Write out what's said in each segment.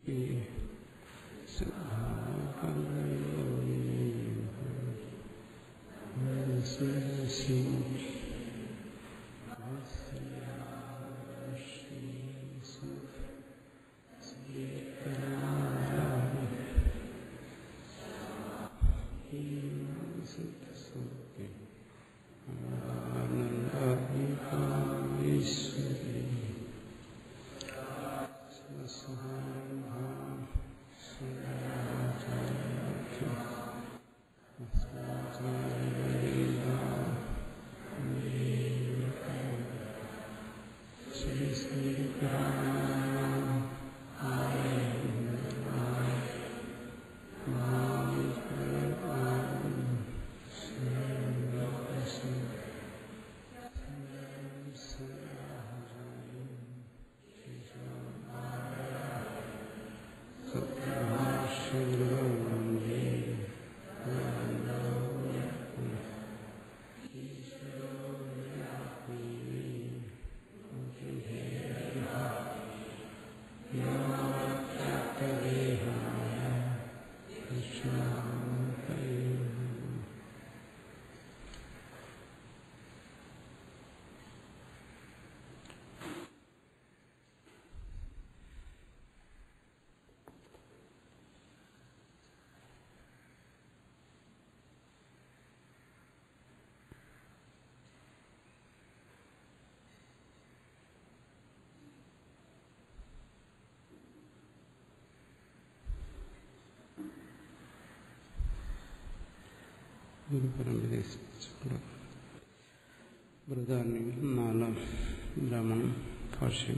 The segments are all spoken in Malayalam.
ഒരു പരമ്പരയിച്ചുള്ള ബൃഹദാരണ്യം നാലാം ബ്രാഹ്മണം ഭാഷ്യം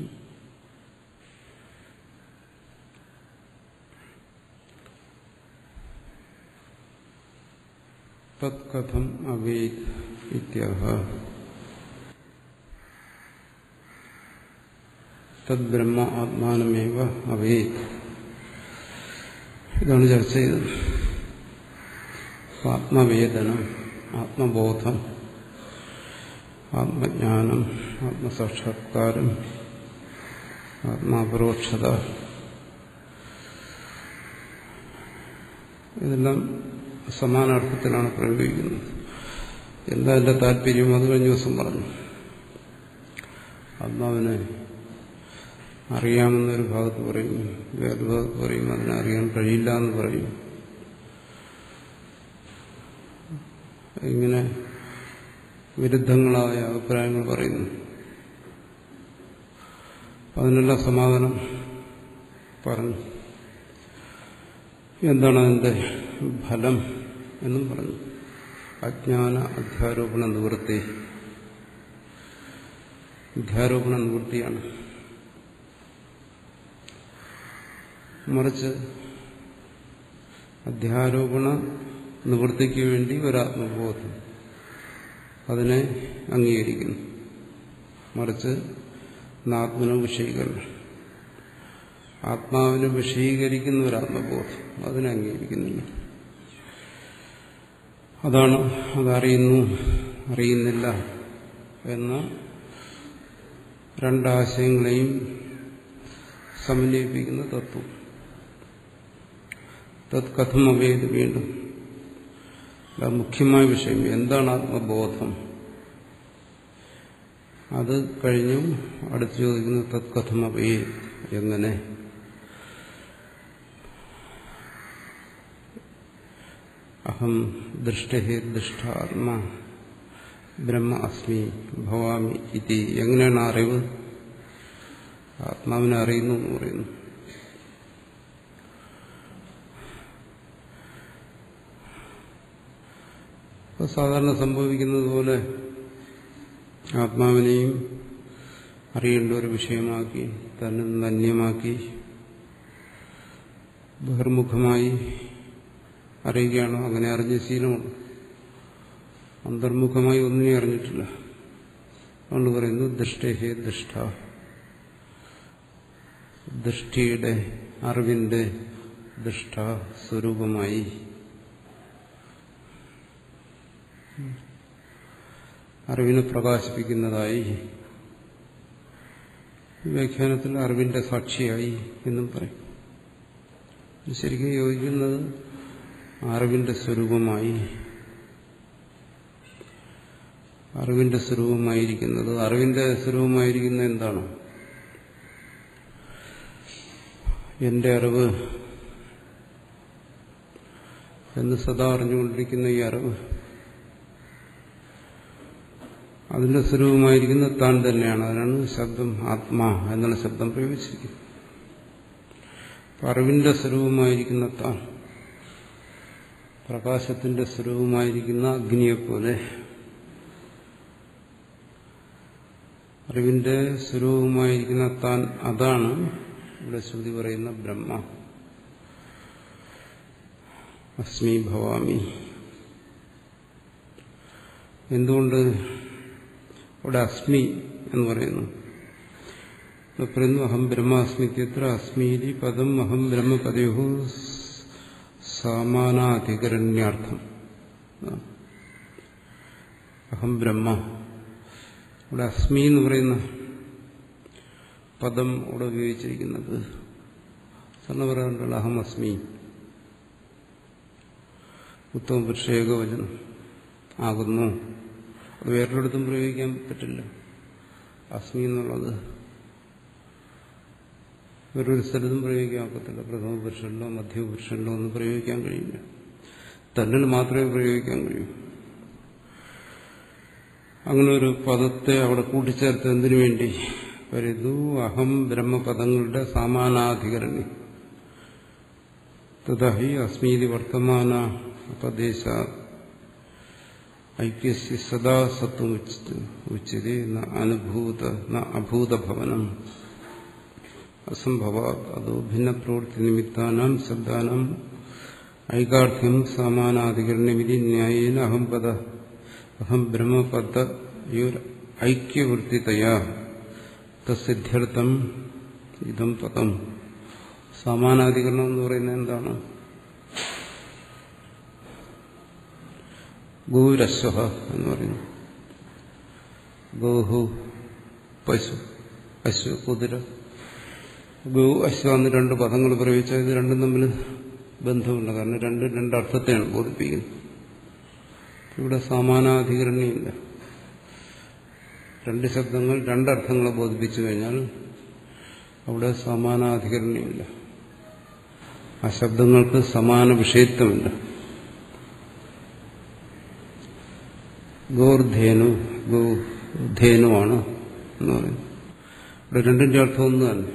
തത്കഥം അവേദ് ഇത്യാഹ തദ്ബ്രഹ്മ ആത്മാനമേവ അവേദ് ഇതാണ് ചർച്ച ചെയ്തത് ആത്മവേദനം ആത്മബോധം ആത്മജ്ഞാനം ആത്മസാക്ഷാത്കാരം ആത്മാപരോക്ഷത ഇതെല്ലാം സമാനാർത്ഥത്തിലാണ് പ്രയോഗിക്കുന്നത് എന്താ എൻ്റെ താല്പര്യം അത് കഴിഞ്ഞ ദിവസം പറഞ്ഞു ആത്മാവിനെ അറിയാമെന്നൊരു ഭാഗത്ത് പറയും വേറൊരു ഭാഗത്ത് പറയും അതിനെ അറിയാൻ കഴിയില്ല എന്ന് പറയും ഇങ്ങനെ വിരുദ്ധങ്ങളായ അഭിപ്രായങ്ങൾ പറയുന്നു അതിനെല്ലാം സമാധാനം പറഞ്ഞു എന്താണ് അതിൻ്റെ ഫലം എന്നും പറഞ്ഞു അജ്ഞാന അധ്യാരോപണ നിവൃത്തി അധ്യാരോപണ നിവൃത്തിയാണ് മറിച്ച് അധ്യാരോപണ നിവൃത്തിക്ക് വേണ്ടി ഒരാത്മബോധം അതിനെ അംഗീകരിക്കുന്നു മറിച്ച് ആത്മന വിഷയീകരണം ആത്മാവിനെ വിഷയീകരിക്കുന്ന ഒരാത്മബോധം അതിനെ അംഗീകരിക്കുന്നില്ല അതാണ് അതറിയുന്നു അറിയുന്നില്ല എന്ന രണ്ടാശയങ്ങളെയും സമന്വയിപ്പിക്കുന്ന തത്വം തത് കഥം അവേത് വീണ്ടും മുഖ്യമായ വിഷയം എന്താണ് ആത്മബോധം അത് കഴിഞ്ഞു അടുത്ത് ചോദിക്കുന്നു തത് കഥം അവേത് എങ്ങനെ അഹം ദൃഷ്ടഹേ ദൃഷ്ടാത്മാ ബ്രഹ്മ അസ്മി ഭവാമി ഇതി എങ്ങനെയാണ് അറിവ് ആത്മാവിനെ അറിയുന്നു എന്ന് പറയുന്നു അപ്പോൾ സാധാരണ സംഭവിക്കുന്നത് പോലെ ആത്മാവിനെയും അറിയേണ്ട ഒരു വിഷയമാക്കി തന്നെ നന്യമാക്കി ബഹിർമുഖമായി അറിയുകയാണോ അങ്ങനെ അറിഞ്ഞ ശീലമുണ്ട് അന്തർമുഖമായി ഒന്നിനെ അറിഞ്ഞിട്ടില്ല അതുകൊണ്ട് പറയുന്നു ദൃഷ്ടേഹേ ദൃഷ്ട ദൃഷ്ടിയുടെ അറിവിന്റെ ദൃഷ്ട സ്വരൂപമായി അറിവിനെ പ്രകാശിപ്പിക്കുന്നതായി വ്യാഖ്യാനത്തിൽ അറിവിന്റെ സാക്ഷിയായി എന്നും പറയും ശരിക്കും യോജിക്കുന്നത് അറിവിന്റെ സ്വരൂപമായി അറിവിന്റെ സ്വരൂപമായിരിക്കുന്നത് അറിവിന്റെ സ്വരൂപമായിരിക്കുന്നത് എന്താണ് എന്റെ അറിവ് എന്ന് സദാ അറിഞ്ഞുകൊണ്ടിരിക്കുന്ന ഈ അറിവ് അതിന്റെ സ്വരൂപമായിരിക്കുന്ന താൻ തന്നെയാണ് അതിനാണ് ശബ്ദം ആത്മാ എന്നുള്ള ശബ്ദം പ്രയോഗിച്ചിരിക്കുന്നത് അറിവിന്റെ സ്വരൂപമായിരിക്കുന്ന താൻ പ്രകാശത്തിന്റെ സ്വരൂപമായിരിക്കുന്ന അഗ്നിയെപ്പോലെ അറിവിന്റെ സ്വരൂപമായിരിക്കുന്ന താൻ അതാണ് ഇവിടെ ശ്രുതി പറയുന്ന ബ്രഹ്മ അസ്മി ഭവാമി എന്തുകൊണ്ട് ഇവിടെ അസ്മി എന്ന് പറയുന്നു പറയുന്നു അഹം ബ്രഹ്മാസ്മിത്യത്ര അസ്മീതി പദം അഹം ബ്രഹ്മപദയോ സമാനാധികരണ്യാർത്ഥം അഹം ബ്രഹ്മ ഇവിടെ അസ്മി എന്ന് പറയുന്ന പദം ഇവിടെ ഉപയോഗിച്ചിരിക്കുന്നത് സാറിന് പറയാറുണ്ടല്ലോ അഹം അസ്മി ഉത്തമ പുരുഷേകവചനം ആകുന്നു അത് വേറൊരിടത്തും പ്രയോഗിക്കാൻ പറ്റില്ല അസ്മി എന്നുള്ളത് വേറൊരു സ്ഥലത്തും പ്രയോഗിക്കാൻ ഒക്കത്തില്ല പ്രഥമ പുരുഷനിലോ മധ്യപുരുഷനിലോ ഒന്നും പ്രയോഗിക്കാൻ കഴിയില്ല തന്നിൽ മാത്രമേ പ്രയോഗിക്കാൻ കഴിയൂ അങ്ങനെ ഒരു പദത്തെ അവിടെ കൂട്ടിച്ചേർത്ത് എന്തിനു വേണ്ടി വരുന്നു അഹം ബ്രഹ്മപദങ്ങളുടെ സമാനാധികരണി തഥാഹി അസ്മീതി വർത്തമാന പദേശ ഐക്യസ്യ സദാ സത്വം ഉച്ചതി ന അനുഭൂത ന അഭൂതഭവനം അസംഭവ അതോ ഭിന്നപ്രവൃത്തി നിമിത്താനാം ശബ്ദാനാം ഐകാർത്ഥ്യം സമാനാധികരണമിതി ന്യായേന അഹം പദ അഹം ബ്രഹ്മപദ ഐക്യവൃത്തിതയാ തസിദ്ധ്യർത്ഥം ഇതം പദം സമാനാധികരണം എന്ന് പറയുന്നത് എന്താണ് ഗൗരശ്വ എന്ന് പറയുന്നു ഗോഹു പശു അശ്വ കുതിര ഗോ അശ്വ എന്ന് രണ്ട് പദങ്ങൾ പ്രയോഗിച്ചാൽ ഇത് രണ്ടും തമ്മിൽ ബന്ധമുണ്ട് കാരണം രണ്ടും രണ്ടർത്ഥത്തെയാണ് ബോധിപ്പിക്കുന്നത് ഇവിടെ സമാനാധികരണിയില്ല രണ്ട് ശബ്ദങ്ങൾ രണ്ടർത്ഥങ്ങളെ ബോധിപ്പിച്ചു കഴിഞ്ഞാൽ അവിടെ സമാനാധികരണിയില്ല ആ ശബ്ദങ്ങൾക്ക് സമാന വിഷയത്വമില്ല ഗോർധേനു ഗോധേനുവാണ് എന്ന് പറയുന്നത് ഇവിടെ രണ്ടിന്റെ അർത്ഥം ഒന്ന് തന്നെ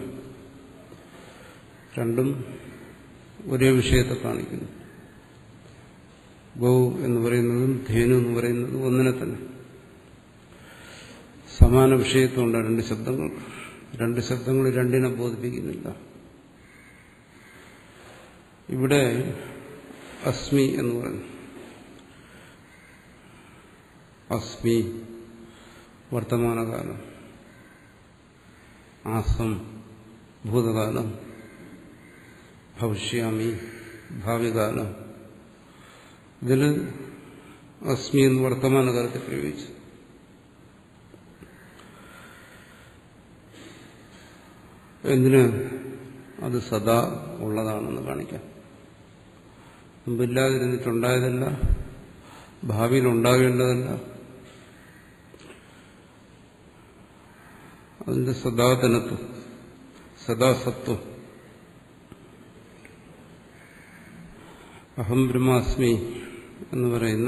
രണ്ടും ഒരേ വിഷയത്തെ കാണിക്കുന്നു ഗോ എന്ന് പറയുന്നതും ധേനു എന്ന് പറയുന്നതും ഒന്നിനെ തന്നെ സമാന വിഷയത്വമുണ്ട് രണ്ട് ശബ്ദങ്ങൾ രണ്ട് ശബ്ദങ്ങൾ രണ്ടിനെ ബോധിപ്പിക്കുന്നില്ല ഇവിടെ അസ്മി എന്ന് പറയുന്നു അസ്മി വർത്തമാനകാലം ആസം ഭൂതകാലം ഭവിഷ്യാമി ഭാവികാലം ഇതിൽ അസ്മി എന്ന് വർത്തമാനകാലത്തെ പ്രയോഗിച്ചു എന്തിന് അത് സദാ ഉള്ളതാണെന്ന് കാണിക്കാം മുമ്പില്ലാതിരുന്നിട്ടുണ്ടായതല്ല ഭാവിയിൽ ഉണ്ടാകേണ്ടതല്ല അതിന്റെ സദാതനത്വം സദാസത്വം അഹം ബ്രഹ്മാസ്മി എന്ന് പറയുന്ന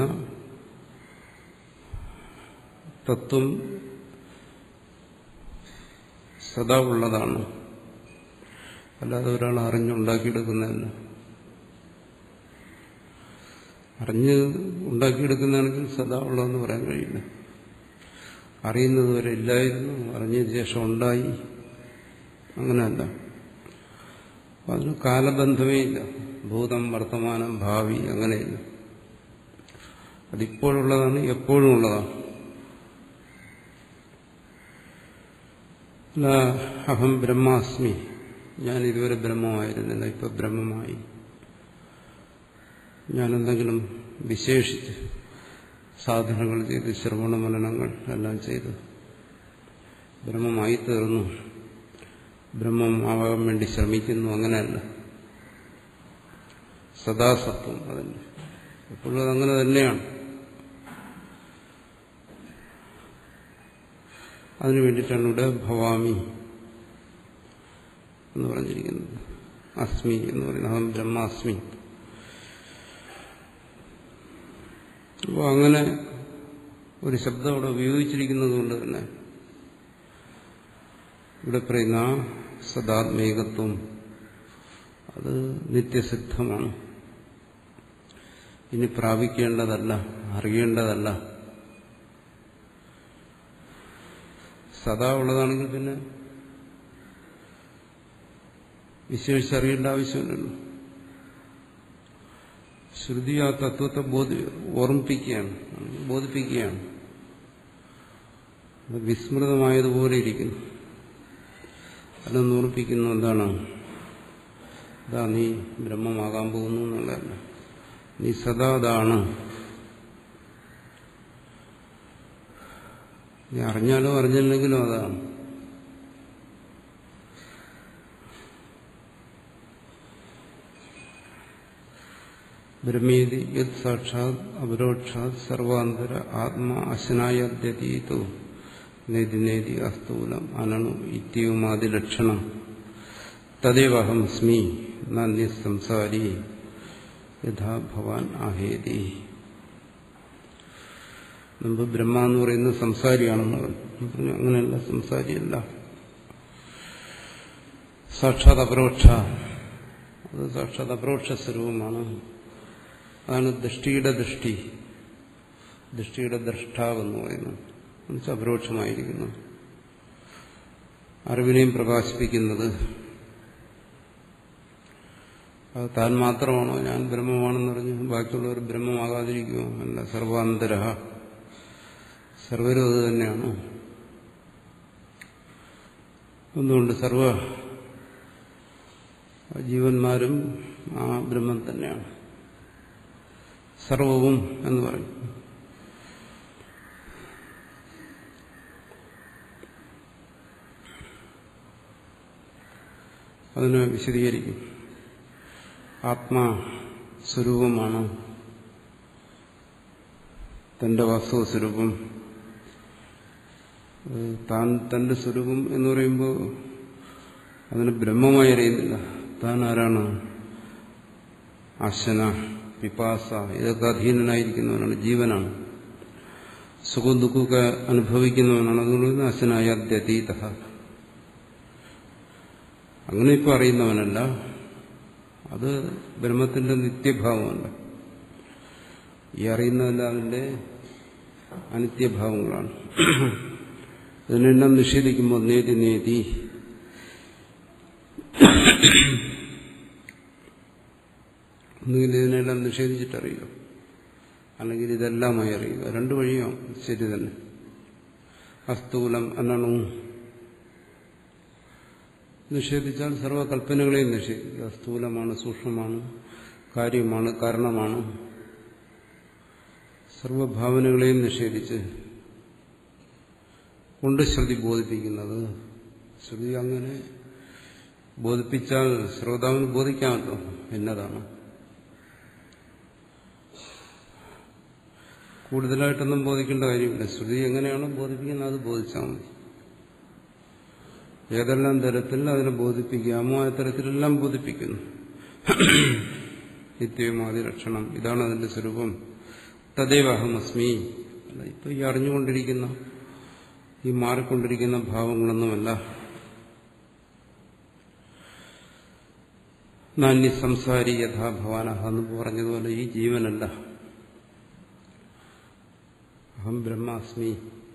തത്വം സദാ ഉള്ളതാണ് അല്ലാതെ ഒരാൾ അറിഞ്ഞുണ്ടാക്കിയെടുക്കുന്നതല്ല അറിഞ്ഞ് ഉണ്ടാക്കിയെടുക്കുന്നതാണെങ്കിൽ സദാ ഉള്ളതെന്ന് പറയാൻ കഴിയില്ല അറിയുന്നത് വരെ ഇല്ലായിരുന്നു അറിഞ്ഞതിന് ശേഷം ഉണ്ടായി അങ്ങനെയല്ല അതിന് കാലബന്ധമേ ഇല്ല ഭൂതം വർത്തമാനം ഭാവി അങ്ങനെയില്ല അതിപ്പോഴുള്ളതാണ് എപ്പോഴും ഉള്ളതാണ് അല്ല അഹം ബ്രഹ്മാസ്മി ഞാൻ ഇതുവരെ ബ്രഹ്മമായിരുന്നില്ല ഇപ്പൊ ബ്രഹ്മമായി ഞാനെന്തെങ്കിലും വിശേഷിച്ച് സാധനങ്ങൾ ചെയ്ത് ശ്രവണ മനനങ്ങൾ എല്ലാം ചെയ്ത് ബ്രഹ്മമായി തീർന്നു ബ്രഹ്മം ആവാൻ വേണ്ടി ശ്രമിക്കുന്നു അങ്ങനെയല്ല സദാസത്വം അതിൻ്റെ എപ്പോഴും അതങ്ങനെ തന്നെയാണ് അതിനു വേണ്ടിയിട്ടാണ് ഇവിടെ ഭവാമി എന്ന് പറഞ്ഞിരിക്കുന്നത് അസ്മി എന്ന് പറയുന്നത് അഹം ബ്രഹ്മാസ്മി അപ്പോൾ അങ്ങനെ ഒരു ശബ്ദം അവിടെ ഉപയോഗിച്ചിരിക്കുന്നത് കൊണ്ട് തന്നെ ഇവിടെ പറയുന്ന സദാത്മേകത്വം അത് നിത്യസിദ്ധമാണ് ഇനി പ്രാപിക്കേണ്ടതല്ല അറിയേണ്ടതല്ല സദാ ഉള്ളതാണെങ്കിൽ പിന്നെ വിശേഷിച്ചറിയേണ്ട ആവശ്യമില്ലല്ലോ ശ്രുതി ആ തത്വത്തെ ബോധി ഓർമ്മിപ്പിക്കുകയാണ് ബോധിപ്പിക്കുകയാണ് അത് വിസ്മൃതമായതുപോലെ ഇരിക്കുന്നു അതൊന്ന് ഓർമ്മിപ്പിക്കുന്നു എന്താണ് ഇതാ നീ ബ്രഹ്മമാകാൻ പോകുന്നു എന്നുള്ളതല്ല നീ സദാ അതാണ് നീ അറിഞ്ഞാലോ അറിഞ്ഞില്ലെങ്കിലോ അതാണ് ബ്രഹ്മേതി യത് സാക്ഷാത് അപരോക്ഷാത് സർവാന്തര ആത്മാ അശനായദ്യതീതോ നേതി നേതി അസ്തൂലം അനണു ഇത്യവുമാതി ലക്ഷണം തദേവഹം സ്മി നന്ദി സംസാരി യഥാ ഭവാൻ ആഹേതി മുമ്പ് ബ്രഹ്മ എന്ന് പറയുന്നത് സംസാരിയാണെന്ന് പറഞ്ഞു അങ്ങനെയല്ല സംസാരിയല്ല സാക്ഷാത് അപരോക്ഷ അത് സാക്ഷാത് അപരോക്ഷ സ്വരൂപമാണ് അതാണ് ദൃഷ്ടിയുടെ ദൃഷ്ടി ദൃഷ്ടിയുടെ ദ്രഷ്ടാവെന്ന് പറയുന്നത് എന്നുവെച്ചാൽ അപരോക്ഷമായിരിക്കുന്നു അറിവിനെയും പ്രകാശിപ്പിക്കുന്നത് അത് താൻ മാത്രമാണോ ഞാൻ ബ്രഹ്മമാണെന്ന് പറഞ്ഞു ബാക്കിയുള്ളവർ ബ്രഹ്മമാകാതിരിക്കുമോ അല്ല സർവാന്തര സർവരും അത് തന്നെയാണോ എന്തുകൊണ്ട് സർവ ജീവന്മാരും ആ ബ്രഹ്മം തന്നെയാണ് സർവവും എന്ന് പറയും അതിനെ വിശദീകരിക്കും ആത്മാ സ്വരൂപമാണ് തന്റെ വാസ്തവ സ്വരൂപം താൻ തന്റെ സ്വരൂപം എന്ന് പറയുമ്പോൾ അതിന് ബ്രഹ്മമായി അറിയുന്നില്ല താൻ ആരാണ് അശന പിപാസ ഇതൊക്കെ അധീനനായിരിക്കുന്നവനാണ് ജീവനാണ് സുഖം ദുഃഖമൊക്കെ അനുഭവിക്കുന്നവനാണ് അതുകൊണ്ട് അശനായ അദ്യതീത അങ്ങനെ ഇപ്പൊ അറിയുന്നവനല്ല അത് ബ്രഹ്മത്തിന്റെ നിത്യഭാവമല്ല ഈ അറിയുന്നതല്ല അതിന്റെ അനിത്യഭാവങ്ങളാണ് ഇതിനെല്ലാം നിഷേധിക്കുമ്പോൾ നേതി നേതി ഒന്നുകിൽ ഇതിനെല്ലാം നിഷേധിച്ചിട്ടറിയുക അല്ലെങ്കിൽ ഇതെല്ലാമായി അറിയുക രണ്ടു വഴിയോ ശരി തന്നെ അസ്തൂലം അനണു നിഷേധിച്ചാൽ സർവകൽപ്പനകളെയും നിഷേധിക്കുക സ്ഥൂലമാണ് സൂക്ഷ്മമാണ് കാര്യമാണ് കാരണമാണ് സർവഭാവനകളെയും നിഷേധിച്ച് കൊണ്ട് ശ്രുതി ബോധിപ്പിക്കുന്നത് ശ്രുതി അങ്ങനെ ബോധിപ്പിച്ചാൽ ശ്രോതാവിന് ബോധിക്കാമല്ലോ എന്നതാണ് കൂടുതലായിട്ടൊന്നും ബോധിക്കേണ്ട കാര്യമില്ല ശ്രുതി എങ്ങനെയാണോ ബോധിപ്പിക്കുന്നത് അത് ബോധിച്ചാൽ മതി ഏതെല്ലാം തരത്തിൽ അതിനെ ബോധിപ്പിക്കാമോ ആ തരത്തിലെല്ലാം ബോധിപ്പിക്കുന്നു നിത്യമാതി ലക്ഷണം ഇതാണ് അതിന്റെ സ്വരൂപം തദൈവഹമസ്മി അല്ല ഇപ്പൊ ഈ അറിഞ്ഞുകൊണ്ടിരിക്കുന്ന ഈ മാറിക്കൊണ്ടിരിക്കുന്ന ഭാവങ്ങളൊന്നുമല്ല നാന്യ സംസാരി യഥാ ഭവാനഹ എന്ന് പറഞ്ഞതുപോലെ ഈ ജീവനല്ല അഹം ബ്രഹ്മാസ്മി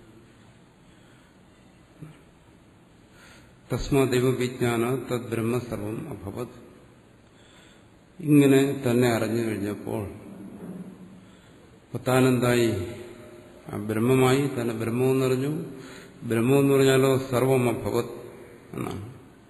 തസ്മാദൈവ വിജ്ഞാന തദ് ബ്രഹ്മ സർവം അഭവത് ഇങ്ങനെ തന്നെ അറിഞ്ഞു കഴിഞ്ഞപ്പോൾ താനെന്തായി ആ ബ്രഹ്മമായി തന്നെ ബ്രഹ്മമെന്നറിഞ്ഞു ബ്രഹ്മമെന്ന് പറഞ്ഞാലോ സർവം അഭവത് എന്നാണ്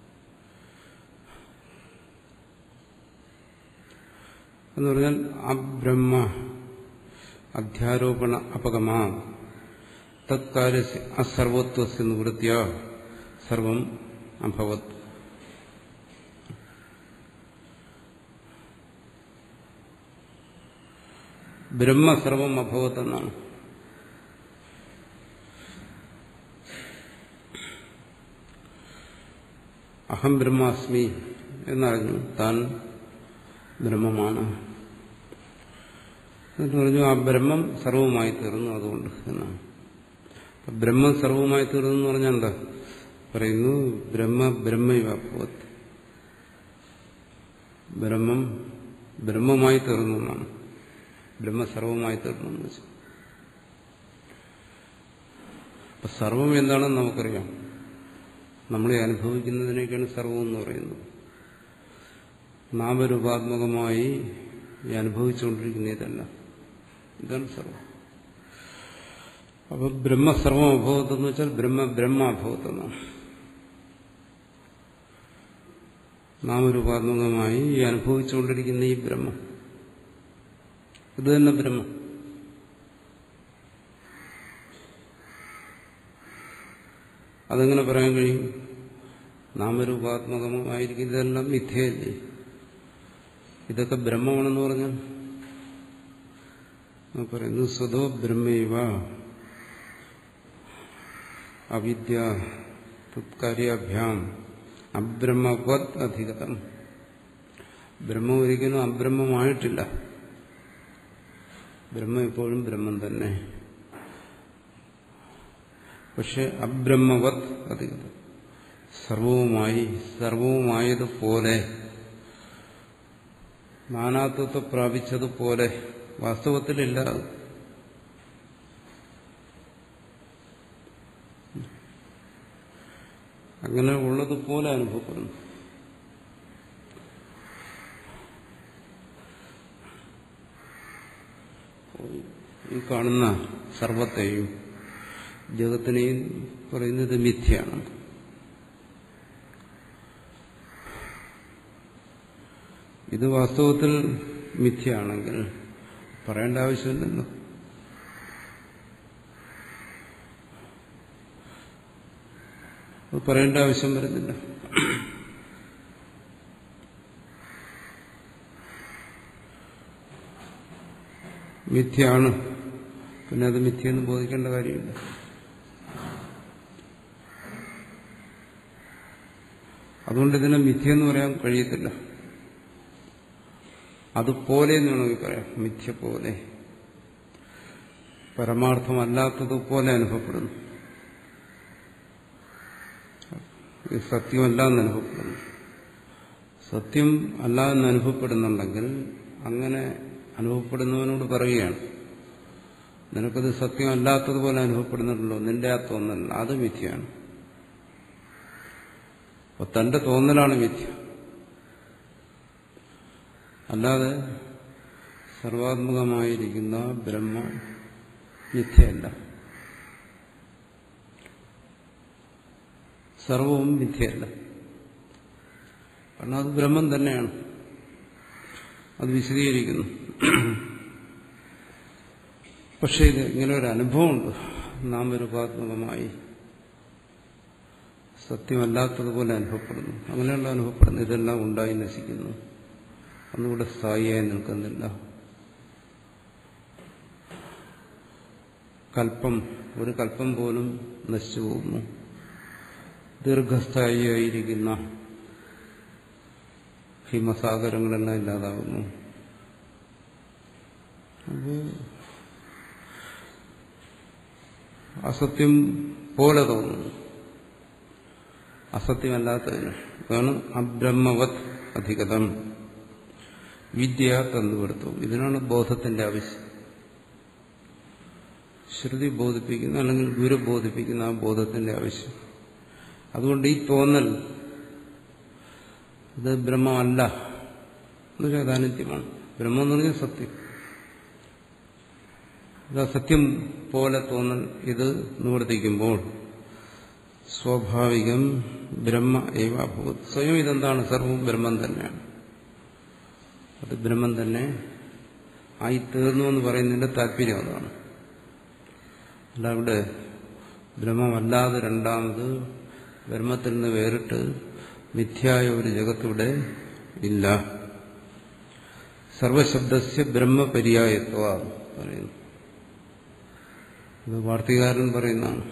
എന്ന് പറഞ്ഞാൽ അബ്രഹ്മ അധ്യാരോപണ അപഗമാ തത്കാര്യ അസർവത്വസ് നിവൃത്തിയ സർവം അഭവത് ബ്രഹ്മസർവം അഭവത്ത് എന്നാണ് അഹം ബ്രഹ്മാസ്മി എന്നറിഞ്ഞു താൻ ബ്രഹ്മമാണ് എന്നിട്ട് പറഞ്ഞു ആ ബ്രഹ്മം സർവമായി തീർന്നു അതുകൊണ്ട് എന്നാണ് അപ്പൊ ബ്രഹ്മം സർവമായി തീർന്നു എന്ന് പറഞ്ഞാൽ എന്താ പറയുന്നു ബ്രഹ്മ ബ്രഹ്മയുവത്ത് ബ്രഹ്മം ബ്രഹ്മമായി തീർന്നു എന്നാണ് ബ്രഹ്മ സർവമായി തീർന്നു എന്ന് വെച്ചു അപ്പൊ സർവം എന്താണെന്ന് നമുക്കറിയാം നമ്മളെ അനുഭവിക്കുന്നതിനൊക്കെയാണ് സർവം എന്ന് പറയുന്നത് നാമരൂപാത്മകമായി ഈ അനുഭവിച്ചുകൊണ്ടിരിക്കുന്ന ഇതല്ല ഇതാണ് സർവം അപ്പൊ ബ്രഹ്മസർവം അഭവത്തെന്ന് വെച്ചാൽ ബ്രഹ്മ ബ്രഹ്മാഭവത്തെന്നാണ് നാമരൂപാത്മകമായി ഈ അനുഭവിച്ചുകൊണ്ടിരിക്കുന്ന ഈ ബ്രഹ്മം ഇത് തന്നെ ബ്രഹ്മം അതെങ്ങനെ പറയാൻ കഴിയും നാമരൂപാത്മകമായിരിക്കും ഇതെല്ലാം മിഥ്യയല്ലേ ഇതൊക്കെ ബ്രഹ്മമാണെന്ന് പറഞ്ഞാൽ പറയുന്നു സ്വതോ ബ്രഹ്മൈവ അവിദ്യ തത്കാര്യാഭ്യാം അബ്രഹ്മവത് അധികതം ബ്രഹ്മം ഒരിക്കലും അബ്രഹ്മമായിട്ടില്ല ബ്രഹ്മം എപ്പോഴും ബ്രഹ്മം തന്നെ പക്ഷെ അബ്രഹ്മവത് അധികതം സർവവുമായി സർവവുമായതുപോലെ നാനാത്വത്തെ പ്രാപിച്ചതുപോലെ വാസ്തവത്തിലില്ല അങ്ങനെ ഉള്ളതുപോലെ അനുഭവപ്പെടുന്നു ഈ കാണുന്ന സർവത്തെയും ജഗത്തിനെയും പറയുന്നത് മിഥ്യയാണ് ഇത് വാസ്തവത്തിൽ മിഥ്യയാണെങ്കിൽ പറയേണ്ട ആവശ്യമില്ലല്ലോ അത് പറയേണ്ട ആവശ്യം വരുന്നില്ല മിഥ്യയാണ് പിന്നെ അത് മിഥ്യയെന്ന് ബോധിക്കേണ്ട കാര്യമില്ല അതുകൊണ്ട് ഇതിനെ മിഥ്യെന്ന് പറയാൻ കഴിയത്തില്ല അതുപോലെ എന്ന് വേണമെങ്കിൽ പറയാം മിഥ്യ പോലെ പരമാർത്ഥമല്ലാത്തതുപോലെ അനുഭവപ്പെടുന്നു ഇത് സത്യമല്ല എന്ന് അനുഭവപ്പെടുന്നു സത്യം അല്ല എന്ന് അനുഭവപ്പെടുന്നുണ്ടെങ്കിൽ അങ്ങനെ അനുഭവപ്പെടുന്നവനോട് പറയുകയാണ് നിനക്കത് സത്യമല്ലാത്തതുപോലെ അനുഭവപ്പെടുന്നുണ്ടല്ലോ നിന്റെ ആ തോന്നൽ അത് മിഥ്യയാണ് അപ്പൊ തന്റെ തോന്നലാണ് മിഥ്യ അല്ലാതെ സർവാത്മകമായിരിക്കുന്ന ബ്രഹ്മ മിഥ്യയല്ല സർവവും മിഥ്യയല്ല കാരണം അത് ബ്രഹ്മം തന്നെയാണ് അത് വിശദീകരിക്കുന്നു പക്ഷെ ഇത് ഇങ്ങനെ ഒരു അനുഭവമുണ്ട് നാമരൂപാത്മകമായി സത്യമല്ലാത്തതുപോലെ അനുഭവപ്പെടുന്നു അങ്ങനെയുള്ള അനുഭവപ്പെടുന്നു ഇതെല്ലാം ഉണ്ടായി നശിക്കുന്നു ഒന്നുകൂടെ സ്ഥായിയായി നിൽക്കുന്നില്ല കൽപ്പം ഒരു കൽപ്പം പോലും നശിച്ചു പോകുന്നു ദീർഘസ്ഥായിയായിരിക്കുന്ന ഹിമസാഗരങ്ങളെല്ലാം ഇല്ലാതാകുന്നു അത് അസത്യം പോലെ തോന്നുന്നു അസത്യമല്ലാത്തതിന് അതാണ് അബ്രഹ്മവത് അധികതം വിദ്യ തന്നുകൊടുത്തു ഇതിനാണ് ബോധത്തിന്റെ ആവശ്യം ശ്രുതി ബോധിപ്പിക്കുന്ന അല്ലെങ്കിൽ ഗുരു ബോധിപ്പിക്കുന്ന ആ ബോധത്തിന്റെ ആവശ്യം അതുകൊണ്ട് ഈ തോന്നൽ ഇത് ബ്രഹ്മമല്ല എന്നുവെച്ചാൽ അത് അനിത്യമാണ് ബ്രഹ്മം എന്ന് പറഞ്ഞാൽ സത്യം ഇത് സത്യം പോലെ തോന്നൽ ഇത് നിവർത്തിക്കുമ്പോൾ സ്വാഭാവികം ബ്രഹ്മ ഏവാഭൂത് സ്വയം ഇതെന്താണ് സർവവും ബ്രഹ്മം തന്നെയാണ് അത് ബ്രഹ്മം തന്നെ ആയി തീർന്നു എന്ന് പറയുന്നതിന്റെ താല്പര്യം അതാണ് അല്ല അവിടെ ബ്രഹ്മമല്ലാതെ രണ്ടാമത് ബ്രഹ്മത്തിൽ നിന്ന് വേറിട്ട് മിഥ്യായ ഒരു ജഗത്തിവിടെ ഇല്ല സർവശബ്ദസ്യ ബ്രഹ്മപര്യായത്വ പറയുന്നു ഇത് വാർത്തികാരൻ പറയുന്നതാണ്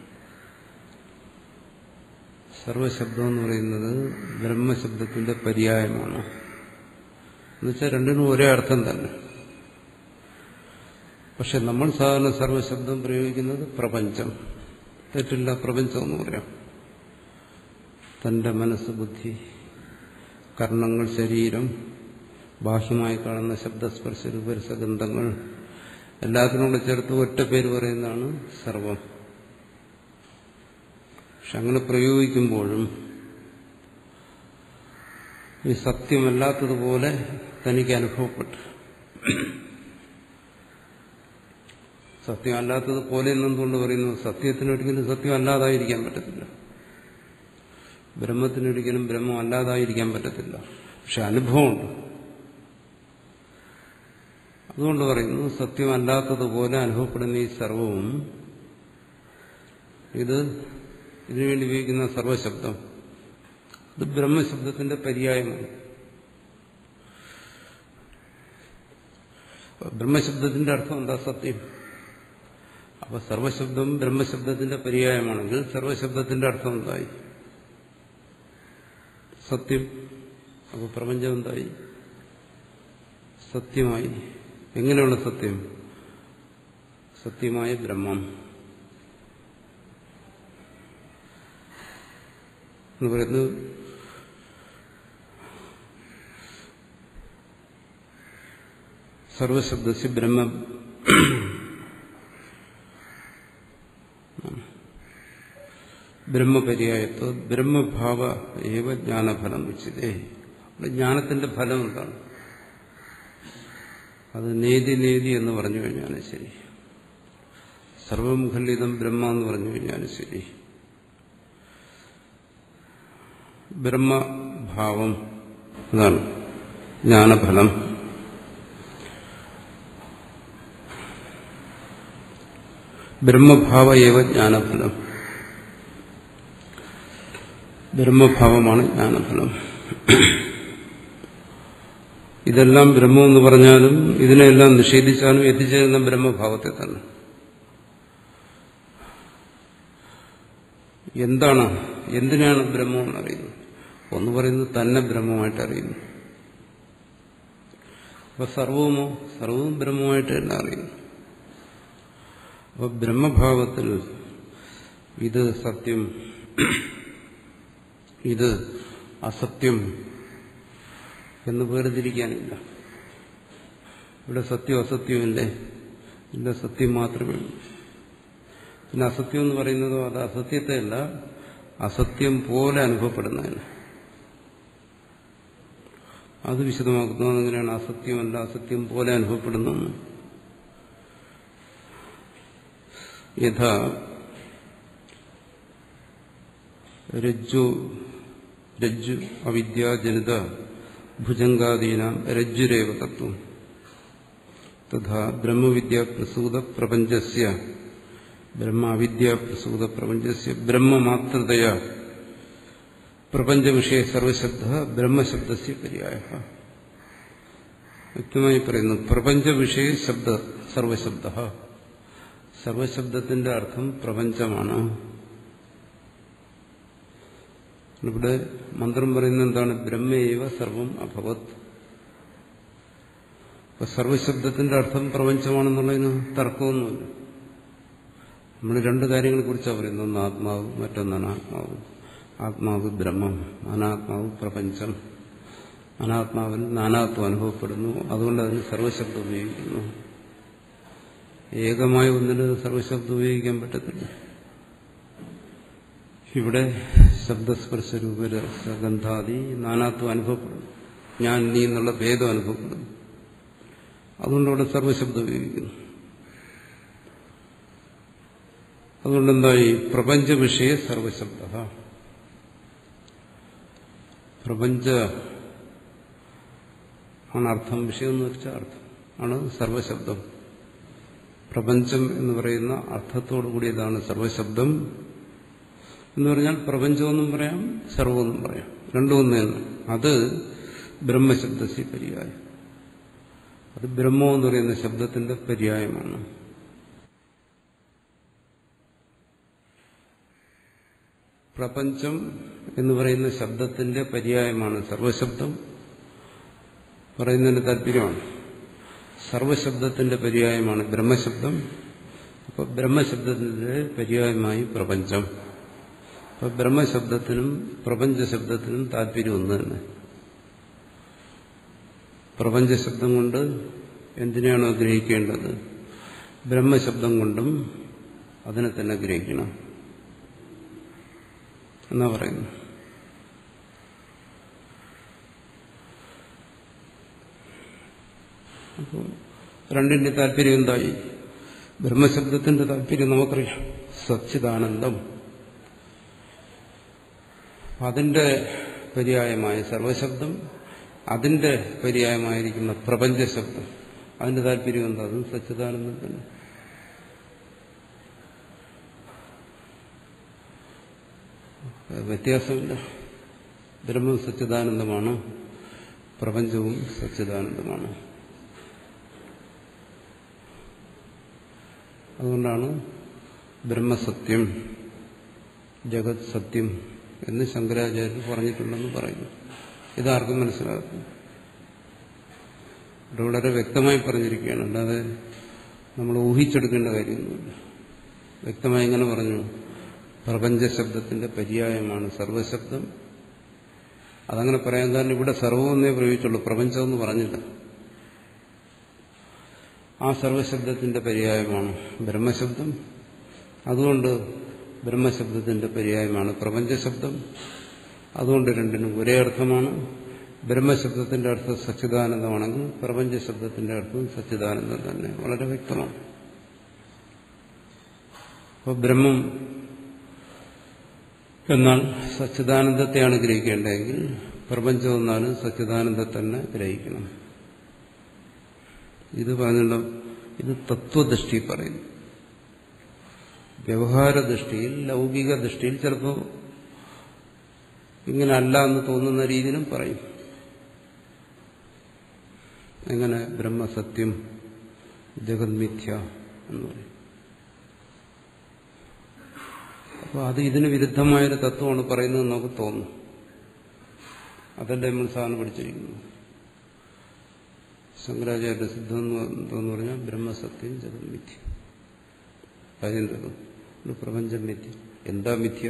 സർവശബ്ദം എന്ന് പറയുന്നത് ബ്രഹ്മശബ്ദത്തിന്റെ പര്യായമാണ് എന്നുവെച്ചാൽ രണ്ടിനും ഒരേ അർത്ഥം തന്നെ പക്ഷെ നമ്മൾ സാധാരണ സർവശബ്ദം പ്രയോഗിക്കുന്നത് പ്രപഞ്ചം തെറ്റില്ല പ്രപഞ്ചം എന്ന് പറയാം തന്റെ മനസ്സ് ബുദ്ധി കർണങ്ങൾ ശരീരം ബാഹ്യമായി കാണുന്ന ശബ്ദസ്പർശ രൂപരസഗന്ധങ്ങൾ എല്ലാത്തിനോട് ചേർത്ത് ഒറ്റ പേര് പറയുന്നതാണ് സർവം പക്ഷെ അങ്ങനെ പ്രയോഗിക്കുമ്പോഴും ഈ സത്യമല്ലാത്തതുപോലെ തനിക്ക് അനുഭവപ്പെട്ടു സത്യമല്ലാത്തതുപോലെ എന്നെന്തുകൊണ്ട് പറയുന്നു സത്യത്തിനൊരിക്കലും സത്യം അല്ലാതായിരിക്കാൻ പറ്റത്തില്ല ബ്രഹ്മത്തിനൊരിക്കലും ബ്രഹ്മം അല്ലാതായിരിക്കാൻ പറ്റത്തില്ല പക്ഷെ അനുഭവമുണ്ട് അതുകൊണ്ട് പറയുന്നു സത്യമല്ലാത്തതുപോലെ അനുഭവപ്പെടുന്ന ഈ സർവവും ഇത് ഇതിനുവേണ്ടി ഉപയോഗിക്കുന്ന സർവശബ്ദം ഇത് ബ്രഹ്മശബ്ദത്തിന്റെ പര്യായമാണ് ബ്രഹ്മശബ്ദത്തിന്റെ അർത്ഥം എന്താ സത്യം അപ്പൊ സർവശബ്ദം ബ്രഹ്മശബ്ദത്തിന്റെ പര്യായമാണെങ്കിൽ സർവശബ്ദത്തിന്റെ അർത്ഥം എന്തായി സത്യം അപ്പൊ പ്രപഞ്ചം എന്തായി സത്യമായി എങ്ങനെയുള്ള സത്യം സത്യമായ ബ്രഹ്മം എന്ന് പറയുന്നത് സർവശബ്ദസ് ബ്രഹ്മ ബ്രഹ്മപര്യായത്വ ബ്രഹ്മഭാവ ഏവ ജ്ഞാനഫലം ഉച്ചിതേ അവിടെ ജ്ഞാനത്തിന്റെ ഫലം എന്താണ് അത് നേതി നേതി എന്ന് പറഞ്ഞു കഴിഞ്ഞാലും ശരി സർവം ഖണ്ഡിതം ബ്രഹ്മ എന്ന് പറഞ്ഞു കഴിഞ്ഞാലും ശരി ബ്രഹ്മഭാവം അതാണ് ജ്ഞാനഫലം ബ്രഹ്മഭാവ ഏവ ജ്ഞാനഫലം ബ്രഹ്മഭാവമാണ് ജ്ഞാനഫലം ഇതെല്ലാം ബ്രഹ്മം എന്ന് പറഞ്ഞാലും ഇതിനെല്ലാം നിഷേധിച്ചാലും എത്തിച്ചേരുന്ന ബ്രഹ്മഭാവത്തെ തന്നെ എന്താണ് എന്തിനാണ് ബ്രഹ്മം എന്നറിയുന്നത് ഒന്ന് പറയുന്നത് തന്നെ ബ്രഹ്മമായിട്ട് അറിയുന്നു അപ്പൊ സർവമോ സർവവും ബ്രഹ്മമായിട്ട് തന്നെ അറിയുന്നു അപ്പൊ ബ്രഹ്മഭാവത്തിൽ ഇത് സത്യം ഇത് അസത്യം എന്ന് വേർതിരിക്കാനില്ല ഇവിടെ സത്യം അസത്യമില്ലേ ഇല്ല സത്യം മാത്രമേ ഉള്ളൂ പിന്നെ അസത്യം എന്ന് പറയുന്നതോ അത് അസത്യത്തെയല്ല അസത്യം പോലെ അനുഭവപ്പെടുന്നതിന് അത് വിശദമാക്കുന്നത് എങ്ങനെയാണ് അസത്യമല്ല അസത്യം പോലെ അനുഭവപ്പെടുന്നു യഥാ രജ്ജു രജ്ജു അവിദ്യാജനിത ഭുജംഗാദീനാം രജ്ജുരേവ തത്വം തഥാ ബ്രഹ്മവിദ്യാപ്രസൂത പ്രപഞ്ചസ്യ ബ്രഹ്മാവിദ്യാപ്രസൂത പ്രപഞ്ചസ്യ ബ്രഹ്മമാതൃതയ പ്രപഞ്ചവിഷയ സർവശബ്ദ ബ്രഹ്മശബ്ദസ്യ പര്യായ വ്യക്തമായി പറയുന്നു പ്രപഞ്ചവിഷയ ശബ്ദ സർവശബ്ദ സർവശബ്ദത്തിന്റെ അർത്ഥം പ്രപഞ്ചമാണ് ഇവിടെ മന്ത്രം പറയുന്നത് എന്താണ് ബ്രഹ്മേവ സർവം അഭവത് അപ്പൊ സർവശബ്ദത്തിന്റെ അർത്ഥം പ്രപഞ്ചമാണെന്നുള്ളതിന് തർക്കമൊന്നുമില്ല നമ്മൾ രണ്ട് കാര്യങ്ങളെ കുറിച്ചാണ് പറയുന്നത് ഒന്ന് ആത്മാവ് മറ്റൊന്ന് അനാത്മാവ് ആത്മാവ് ബ്രഹ്മം അനാത്മാവ് പ്രപഞ്ചം അനാത്മാവിൽ നാനാത്വം അനുഭവപ്പെടുന്നു അതുകൊണ്ട് അതിന് സർവശബ്ദം ഉപയോഗിക്കുന്നു ഏകമായ ഒന്നിന് സർവശബ്ദം ഉപയോഗിക്കാൻ പറ്റത്തില്ല ഇവിടെ ശബ്ദസ്പർശ രൂപരസഗന്ധാദി നാനാത്വം അനുഭവപ്പെടുന്നു ഞാൻ നീ എന്നുള്ള ഭേദം അനുഭവപ്പെടുന്നു അതുകൊണ്ട് അവിടെ സർവശബ്ദം ഉപയോഗിക്കുന്നു അതുകൊണ്ട് എന്തായി പ്രപഞ്ച വിഷയ സർവശബ്ദ പ്രപഞ്ച ആണ് അർത്ഥം വിഷയം എന്ന് വെച്ചാൽ അർത്ഥം ആണ് സർവശബ്ദം പ്രപഞ്ചം എന്ന് പറയുന്ന അർത്ഥത്തോടു കൂടിയതാണ് സർവശബ്ദം എന്ന് പറഞ്ഞാൽ പ്രപഞ്ചമെന്നും പറയാം സർവമെന്നും പറയാം രണ്ടും ഒന്ന് തന്നെ അത് ബ്രഹ്മശബ്ദസി പര്യായം അത് ബ്രഹ്മം എന്ന് പറയുന്ന ശബ്ദത്തിന്റെ പര്യായമാണ് പ്രപഞ്ചം എന്ന് പറയുന്ന ശബ്ദത്തിന്റെ പര്യായമാണ് സർവശബ്ദം പറയുന്നതിന് താല്പര്യമാണ് സർവശബ്ദത്തിന്റെ പര്യായമാണ് ബ്രഹ്മശബ്ദം അപ്പൊ ബ്രഹ്മശബ്ദത്തിന്റെ പര്യായമായി പ്രപഞ്ചം അപ്പൊ ബ്രഹ്മശബ്ദത്തിനും പ്രപഞ്ചശബ്ദത്തിനും താല്പര്യം ഒന്ന് തന്നെ പ്രപഞ്ചശബ്ദം കൊണ്ട് എന്തിനാണോ ഗ്രഹിക്കേണ്ടത് ബ്രഹ്മശബ്ദം കൊണ്ടും അതിനെ തന്നെ ഗ്രഹിക്കണം എന്നാ പറയുന്നു അപ്പോൾ രണ്ടിന്റെ താല്പര്യം എന്തായി ബ്രഹ്മശബ്ദത്തിന്റെ താല്പര്യം നമുക്കറിയാം സച്ചിദാനന്ദം അതിന്റെ പര്യായമായ സർവശബ്ദം അതിന്റെ പര്യായമായിരിക്കുന്ന പ്രപഞ്ചശബ്ദം അതിന്റെ താല്പര്യം എന്താ അതും സച്ചിദാനന്ദം തന്നെ വ്യത്യാസമില്ല ബ്രഹ്മം സച്ചിദാനന്ദമാണ് പ്രപഞ്ചവും സച്ചിദാനന്ദമാണ് അതുകൊണ്ടാണ് ബ്രഹ്മസത്യം ജഗത് സത്യം എന്ന് ശങ്കരാചാര്യർ പറഞ്ഞിട്ടുണ്ടെന്ന് പറയുന്നു ഇതാർക്കും മനസ്സിലാകും ഇവിടെ വളരെ വ്യക്തമായി പറഞ്ഞിരിക്കുകയാണ് അല്ലാതെ നമ്മൾ ഊഹിച്ചെടുക്കേണ്ട കാര്യമൊന്നുമില്ല വ്യക്തമായി ഇങ്ങനെ പറഞ്ഞു പ്രപഞ്ചശബ്ദത്തിന്റെ പര്യായമാണ് സർവശബ്ദം അതങ്ങനെ പറയാൻ കാരണം ഇവിടെ സർവമെന്നേ പ്രയോഗിച്ചുള്ളൂ പ്രപഞ്ചമെന്ന് പറഞ്ഞില്ല ആ സർവശബ്ദത്തിന്റെ പര്യായമാണ് ബ്രഹ്മശബ്ദം അതുകൊണ്ട് ബ്രഹ്മശബ്ദത്തിന്റെ പര്യായമാണ് പ്രപഞ്ചശബ്ദം അതുകൊണ്ട് രണ്ടിനും ഒരേ അർത്ഥമാണ് ബ്രഹ്മശബ്ദത്തിന്റെ അർത്ഥം സച്ചിദാനന്ദമാണെങ്കിൽ പ്രപഞ്ചശബ്ദത്തിന്റെ അർത്ഥം സച്ചിദാനന്ദം തന്നെ വളരെ വ്യക്തമാണ് അപ്പോൾ ബ്രഹ്മം എന്നാൽ സച്ചിദാനന്ദത്തെയാണ് ഗ്രഹിക്കേണ്ടതെങ്കിൽ പ്രപഞ്ചം എന്നാലും സച്ചിദാനന്ദം തന്നെ ഗ്രഹിക്കണം ഇത് പറഞ്ഞല്ലോ ഇത് തത്വദൃഷ്ടി പറയുന്നു വ്യവഹാര ദൃഷ്ടിയിൽ ലൗകിക ദൃഷ്ടിയിൽ ചിലപ്പോൾ ഇങ്ങനെ അല്ല എന്ന് തോന്നുന്ന രീതിയിലും പറയും എങ്ങനെ ബ്രഹ്മസത്യം ജഗന്മിഥ്യ എന്ന് പറയും അപ്പോൾ അത് ഇതിന് വിരുദ്ധമായൊരു തത്വമാണ് പറയുന്നത് നമുക്ക് തോന്നും അതല്ലേ നമ്മൾ സാധനം പഠിച്ചിരിക്കുന്നത് ശങ്കരാചാര്യ സിദ്ധം എന്ന് പറഞ്ഞാൽ ബ്രഹ്മസത്യം ജഗന്മിഥ്യ കാര്യം തീർന്നു ഇത് പ്രപഞ്ചം മിഥ്യ എന്താ മിഥ്യ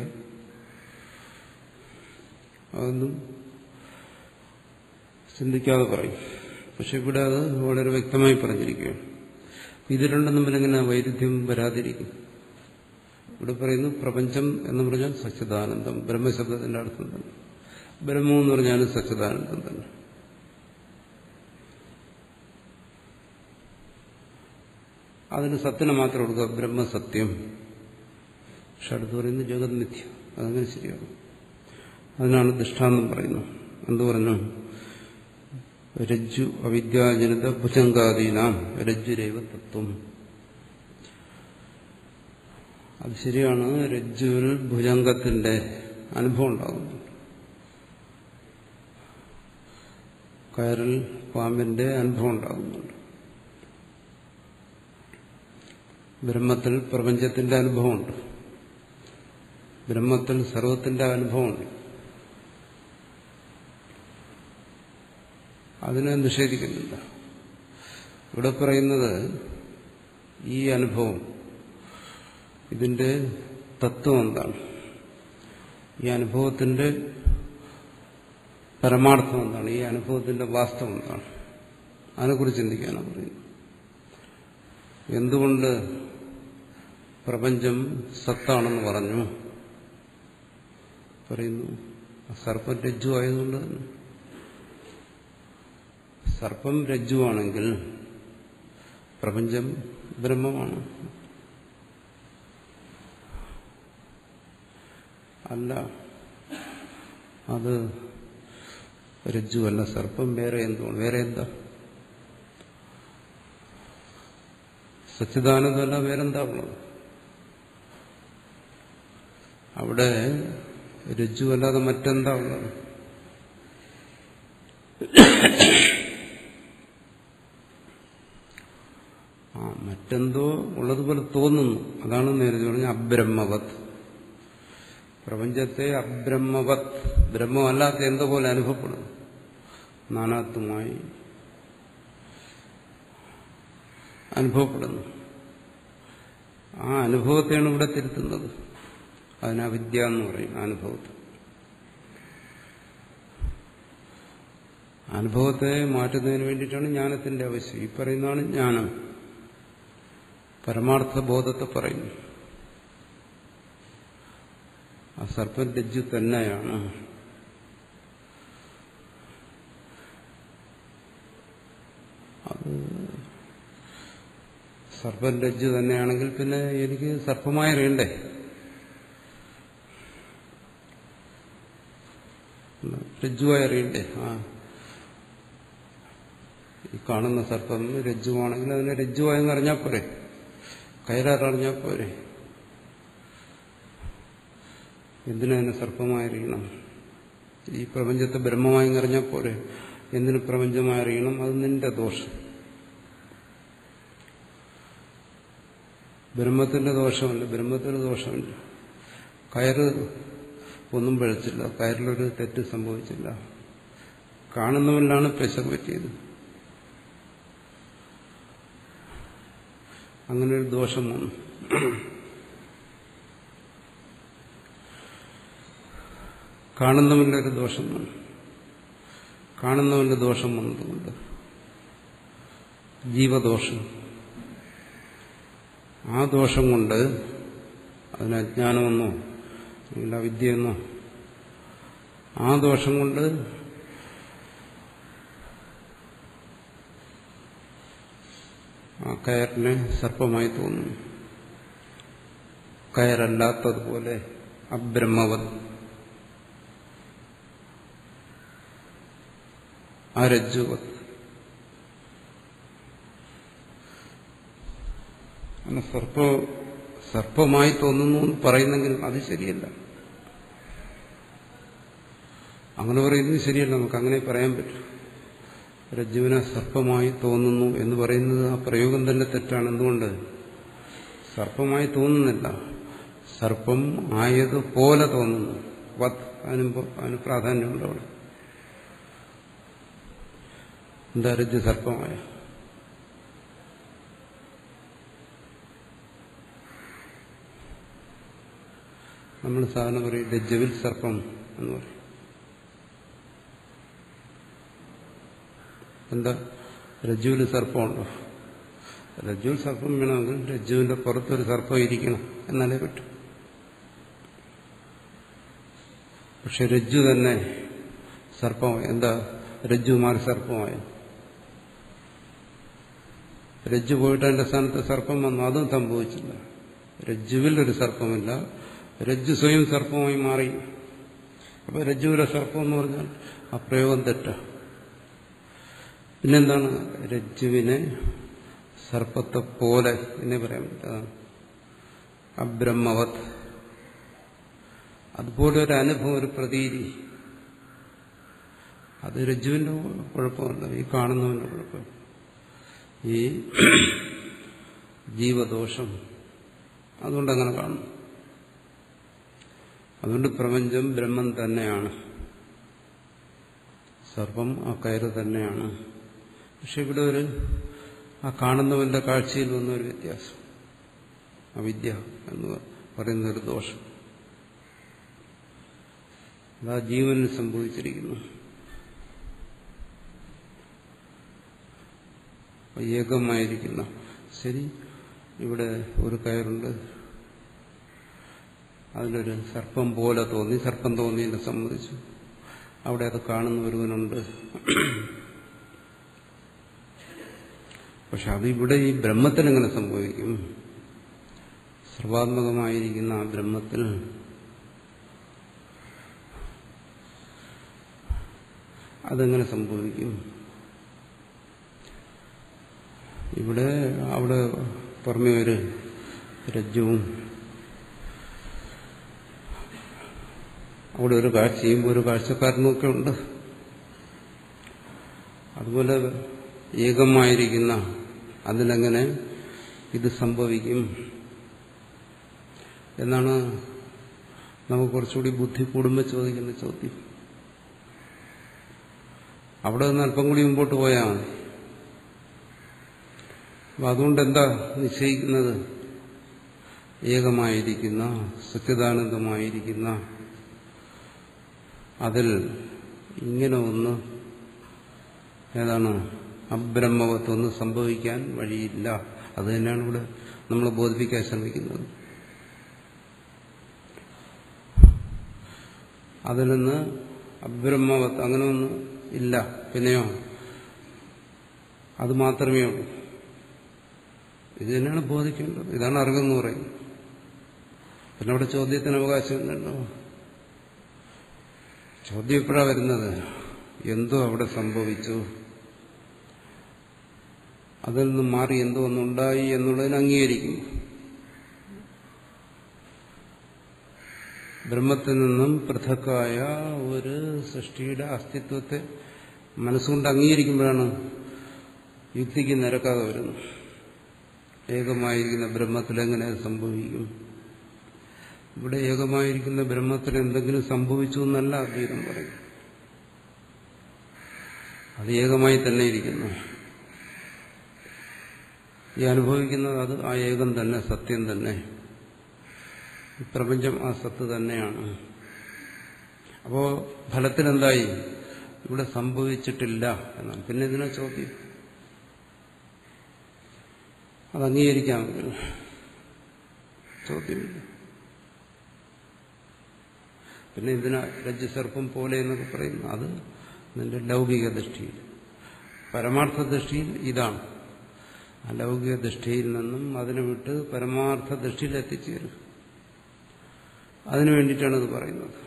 അതൊന്നും ചിന്തിക്കാതെ പറയും പക്ഷെ ഇവിടെ അത് വളരെ വ്യക്തമായി പറഞ്ഞിരിക്കുകയാണ് ഇത് രണ്ടും തമ്മിൽ എങ്ങനെ വൈരുദ്ധ്യം വരാതിരിക്കും ഇവിടെ പറയുന്നു പ്രപഞ്ചം എന്ന് പറഞ്ഞാൽ സച്ചിദാനന്ദം ബ്രഹ്മശബ്ദത്തിന്റെ അർത്ഥം തന്നെ ബ്രഹ്മം എന്ന് പറഞ്ഞാലും സച്ചിദാനന്ദം തന്നെ അതിന് സത്തിനെ മാത്രം കൊടുക്കുക ബ്രഹ്മസത്യം പക്ഷെ അടുത്ത് പറയുന്നത് ജഗത് മിഥ്യ അതങ്ങനെ ശരിയാകും അതിനാണ് ദൃഷ്ടാന്തം പറയുന്നത് എന്തു പറഞ്ഞു രജ്ജു അവിദ്യാജനിത ഭുജങ്കാദീനാം രജ്ജുരൈവ തത്വം അത് ശരിയാണ് രജ്ജുവിൽ ഭുജംഗത്തിന്റെ അനുഭവം ഉണ്ടാകുന്നു കയറിൽ പാമ്പിന്റെ അനുഭവം ഉണ്ടാകുന്നുണ്ട് ബ്രഹ്മത്തിൽ പ്രപഞ്ചത്തിന്റെ അനുഭവമുണ്ട് ബ്രഹ്മത്തിൽ സർവത്തിന്റെ അനുഭവമുണ്ട് അതിനെ നിഷേധിക്കുന്നില്ല ഇവിടെ പറയുന്നത് ഈ അനുഭവം ഇതിന്റെ തത്വം എന്താണ് ഈ അനുഭവത്തിന്റെ പരമാർത്ഥം എന്താണ് ഈ അനുഭവത്തിന്റെ വാസ്തവം എന്താണ് അതിനെക്കുറിച്ച് ചിന്തിക്കാനാണ് പറയുന്നത് എന്തുകൊണ്ട് പ്രപഞ്ചം സത്താണെന്ന് പറഞ്ഞു പറയുന്നു സർപ്പം രജ്ജു ആയതുകൊണ്ട് തന്നെ സർപ്പം രജ്ജുവാണെങ്കിൽ പ്രപഞ്ചം ബ്രഹ്മമാണ് അല്ല അത് രജ്ജുവല്ല സർപ്പം വേറെ എന്തുകൊണ്ട് വേറെ എന്താ സച്ചിദാനന്ദമല്ല വേറെന്താ ഉള്ളത് അവിടെ രജ്ജുവല്ലാതെ മറ്റെന്താ ഉള്ളത് മറ്റെന്തോ ഉള്ളതുപോലെ തോന്നുന്നു അതാണ് നേരത്തെ പറഞ്ഞ അബ്രഹ്മവത് പ്രപഞ്ചത്തെ അബ്രഹ്മവത് ബ്രഹ്മമല്ലാത്ത എന്തോ പോലെ അനുഭവപ്പെടുന്നു നാനാത്വമായി അനുഭവപ്പെടുന്നു ആ അനുഭവത്തെയാണ് ഇവിടെ തിരുത്തുന്നത് അതിന് അവിദ്യ എന്ന് പറയും ആ അനുഭവത്തെ അനുഭവത്തെ മാറ്റുന്നതിന് വേണ്ടിയിട്ടാണ് ജ്ഞാനത്തിന്റെ ആവശ്യം ഈ പറയുന്നതാണ് ജ്ഞാനം പരമാർത്ഥ ബോധത്തെ പറയുന്നു ആ സർപ്പരജ്ജു തന്നെയാണ് അത് സർപ്പരജ്ജു തന്നെയാണെങ്കിൽ പിന്നെ എനിക്ക് സർപ്പമായി അറിയണ്ടേ രജ്ജുവായി അറിയണ്ടേ ആ ഈ കാണുന്ന സർപ്പം രജ്ജുവാണെങ്കിൽ അതിനെ രജ്ജുവായെന്ന് അറിഞ്ഞാൽ പോരെ കയറാററിഞ്ഞാൽ പോരെ എന്തിനതിനെ സർപ്പമായി അറിയണം ഈ പ്രപഞ്ചത്തെ ബ്രഹ്മമായി അറിഞ്ഞാൽ പോരെ എന്തിനു പ്രപഞ്ചമായി അറിയണം അത് നിന്റെ ദോഷം ബ്രഹ്മത്തിന്റെ ദോഷമല്ല ബ്രഹ്മത്തിന് ദോഷമില്ല കയറ് ഒന്നും പഴച്ചില്ല കയറിലൊരു തെറ്റ് സംഭവിച്ചില്ല കാണുന്നവരിലാണ് പെശക് പറ്റിയത് അങ്ങനെ ഒരു ദോഷം വന്നു കാണുന്നവന്റെ ഒരു ദോഷം വന്നു കാണുന്നവന്റെ ദോഷം വന്നതുകൊണ്ട് ജീവദോഷം ആ ദോഷം കൊണ്ട് അതിന് അജ്ഞാനമെന്നോ അല്ലെങ്കിൽ അവിദ്യയെന്നോ ആ ദോഷം കൊണ്ട് ആ കയറിനെ സർപ്പമായി തോന്നുന്നു കയറല്ലാത്തതുപോലെ അബ്രഹ്മവത് അരജ്ജുവത് അങ്ങനെ സർപ്പ സർപ്പമായി തോന്നുന്നു എന്ന് പറയുന്നെങ്കിൽ അത് ശരിയല്ല അങ്ങനെ പറയുന്നത് ശരിയല്ല നമുക്ക് അങ്ങനെ പറയാൻ പറ്റും രജ്ജുവിനെ സർപ്പമായി തോന്നുന്നു എന്ന് പറയുന്നത് ആ പ്രയോഗം തന്നെ തെറ്റാണ് എന്തുകൊണ്ട് സർപ്പമായി തോന്നുന്നില്ല സർപ്പം ആയതുപോലെ തോന്നുന്നു വത് അതിന് അതിന് പ്രാധാന്യമുണ്ട് അവിടെ എന്താ രജ്ജു സർപ്പമായ നമ്മൾ സാധാരണ പറയും രജ്ജുവിൽ സർപ്പം എന്ന് പറയും എന്താ രജ്ജുവിൽ സർപ്പമുണ്ടോ രജ്ജുവിൽ സർപ്പം വേണമെങ്കിൽ രജ്ജുവിന്റെ പുറത്തൊരു സർപ്പം ഇരിക്കണം എന്നാലേ പറ്റും പക്ഷെ രജ്ജു തന്നെ സർപ്പമായി എന്താ രജ്ജു മാറി സർപ്പമായി രജ്ജു പോയിട്ട് അതിന്റെ സ്ഥാനത്ത് സർപ്പം വന്നു അതും സംഭവിച്ചില്ല രജ്ജുവിൽ ഒരു സർപ്പമില്ല രജ്ജു സ്വയം സർപ്പമായി മാറി അപ്പൊ രജ്ജുവിലെ സർപ്പം എന്ന് പറഞ്ഞാൽ ആ പ്രയോഗം തെറ്റാ പിന്നെന്താണ് രജ്ജുവിനെ സർപ്പത്തെ പോലെ എന്നേ പറയാൻ പറ്റതാണ് അബ്രഹ്മവത് അതുപോലെ ഒരു അനുഭവം ഒരു പ്രതീതി അത് രജ്ജുവിന്റെ കുഴപ്പമല്ല ഈ കാണുന്നവന്റെ കുഴപ്പം ഈ ജീവദോഷം അതുകൊണ്ട് അങ്ങനെ കാണുന്നു അതുകൊണ്ട് പ്രപഞ്ചം ബ്രഹ്മം തന്നെയാണ് സർപ്പം ആ കയറ് തന്നെയാണ് പക്ഷെ ഇവിടെ ഒരു ആ കാണുന്നവന്റെ കാഴ്ചയിൽ വന്നൊരു വ്യത്യാസം അവിദ്യ എന്ന് പറയുന്നൊരു ദോഷം അതാ ജീവനിൽ സംഭവിച്ചിരിക്കുന്നു ഏകമായിരിക്കുന്ന ശരി ഇവിടെ ഒരു കയറുണ്ട് അതിലൊരു സർപ്പം പോലെ തോന്നി സർപ്പം തോന്നിയെന്നെ സമ്മതിച്ചു അവിടെ അത് കാണുന്ന ഒരുവനുണ്ട് പക്ഷെ അതിവിടെ ഈ ബ്രഹ്മത്തിൽ എങ്ങനെ സംഭവിക്കും സർവാത്മകമായിരിക്കുന്ന ആ ബ്രഹ്മത്തിൽ അതെങ്ങനെ സംഭവിക്കും ഇവിടെ അവിടെ പുറമെ ഒരു രജ്ജുവും അവിടെ ഒരു കാഴ്ചയും ഒരു കാഴ്ചക്കാരനും ഒക്കെ ഉണ്ട് അതുപോലെ ഏകമായിരിക്കുന്ന അതിലെങ്ങനെ ഇത് സംഭവിക്കും എന്നാണ് നമുക്ക് കുറച്ചുകൂടി ബുദ്ധി കൂടുമ്പോൾ ചോദിക്കുന്ന ചോദ്യം അവിടെ നിന്ന് അല്പം കൂടി മുമ്പോട്ട് പോയാൽ മതി അപ്പൊ അതുകൊണ്ട് എന്താ നിശ്ചയിക്കുന്നത് ഏകമായിരിക്കുന്ന സച്ചിദാനന്ദമായിരിക്കുന്ന അതിൽ ഇങ്ങനെ ഒന്ന് ഏതാണ് അബ്രഹ്മവത്വം സംഭവിക്കാൻ വഴിയില്ല അത് തന്നെയാണ് ഇവിടെ നമ്മൾ ബോധിപ്പിക്കാൻ ശ്രമിക്കുന്നത് അതിൽ നിന്ന് അബ്രഹ്മവത്ത് അങ്ങനെ ഒന്നും ഇല്ല പിന്നെയോ അത് മാത്രമേ ഉള്ളൂ ഇത് തന്നെയാണ് ബോധിക്കേണ്ടത് ഇതാണ് അറിവെന്ന് പറയുന്നത് പിന്നെ അവിടെ ചോദ്യത്തിന് അവകാശമില്ലല്ലോ ചോദ്യം എപ്പോഴാണ് വരുന്നത് എന്തോ അവിടെ സംഭവിച്ചു അതിൽ നിന്ന് മാറി എന്തോ ഒന്നുണ്ടായി എന്നുള്ളതിന് അംഗീകരിക്കും ബ്രഹ്മത്തിൽ നിന്നും പൃഥക്കായ ഒരു സൃഷ്ടിയുടെ അസ്തിത്വത്തെ മനസ്സുകൊണ്ട് അംഗീകരിക്കുമ്പോഴാണ് യുക്തിക്ക് നിരക്കാതെ വരുന്നത് ഏകമായിരിക്കുന്ന ബ്രഹ്മത്തിൽ എങ്ങനെ അത് സംഭവിക്കും ഇവിടെ ഏകമായിരിക്കുന്ന ബ്രഹ്മത്തിൽ എന്തെങ്കിലും സംഭവിച്ചു എന്നല്ല അദ്വൈതം പറയും അത് ഏകമായി തന്നെ ഇരിക്കുന്നു ഈ അനുഭവിക്കുന്നത് അത് ആ ഏകം തന്നെ സത്യം തന്നെ ഈ പ്രപഞ്ചം ആ സത്ത് തന്നെയാണ് അപ്പോ ഫലത്തിൽ എന്തായി ഇവിടെ സംഭവിച്ചിട്ടില്ല എന്നാണ് പിന്നെ ഇതിനെ ചോദ്യം അത് അംഗീകരിക്കാമെങ്കിൽ ചോദ്യമില്ല പിന്നെ ഇതിന രജ്ജുസർപ്പം പോലെ എന്നൊക്കെ പറയുന്നു അത് നിന്റെ ലൗകിക ദൃഷ്ടിയിൽ പരമാർത്ഥ ദൃഷ്ടിയിൽ ഇതാണ് അലൗകിക ദൃഷ്ടിയിൽ നിന്നും അതിനെ വിട്ട് പരമാർത്ഥ ദൃഷ്ടിയിൽ എത്തിച്ചേരും അതിനു വേണ്ടിയിട്ടാണ് ഇത് പറയുന്നത്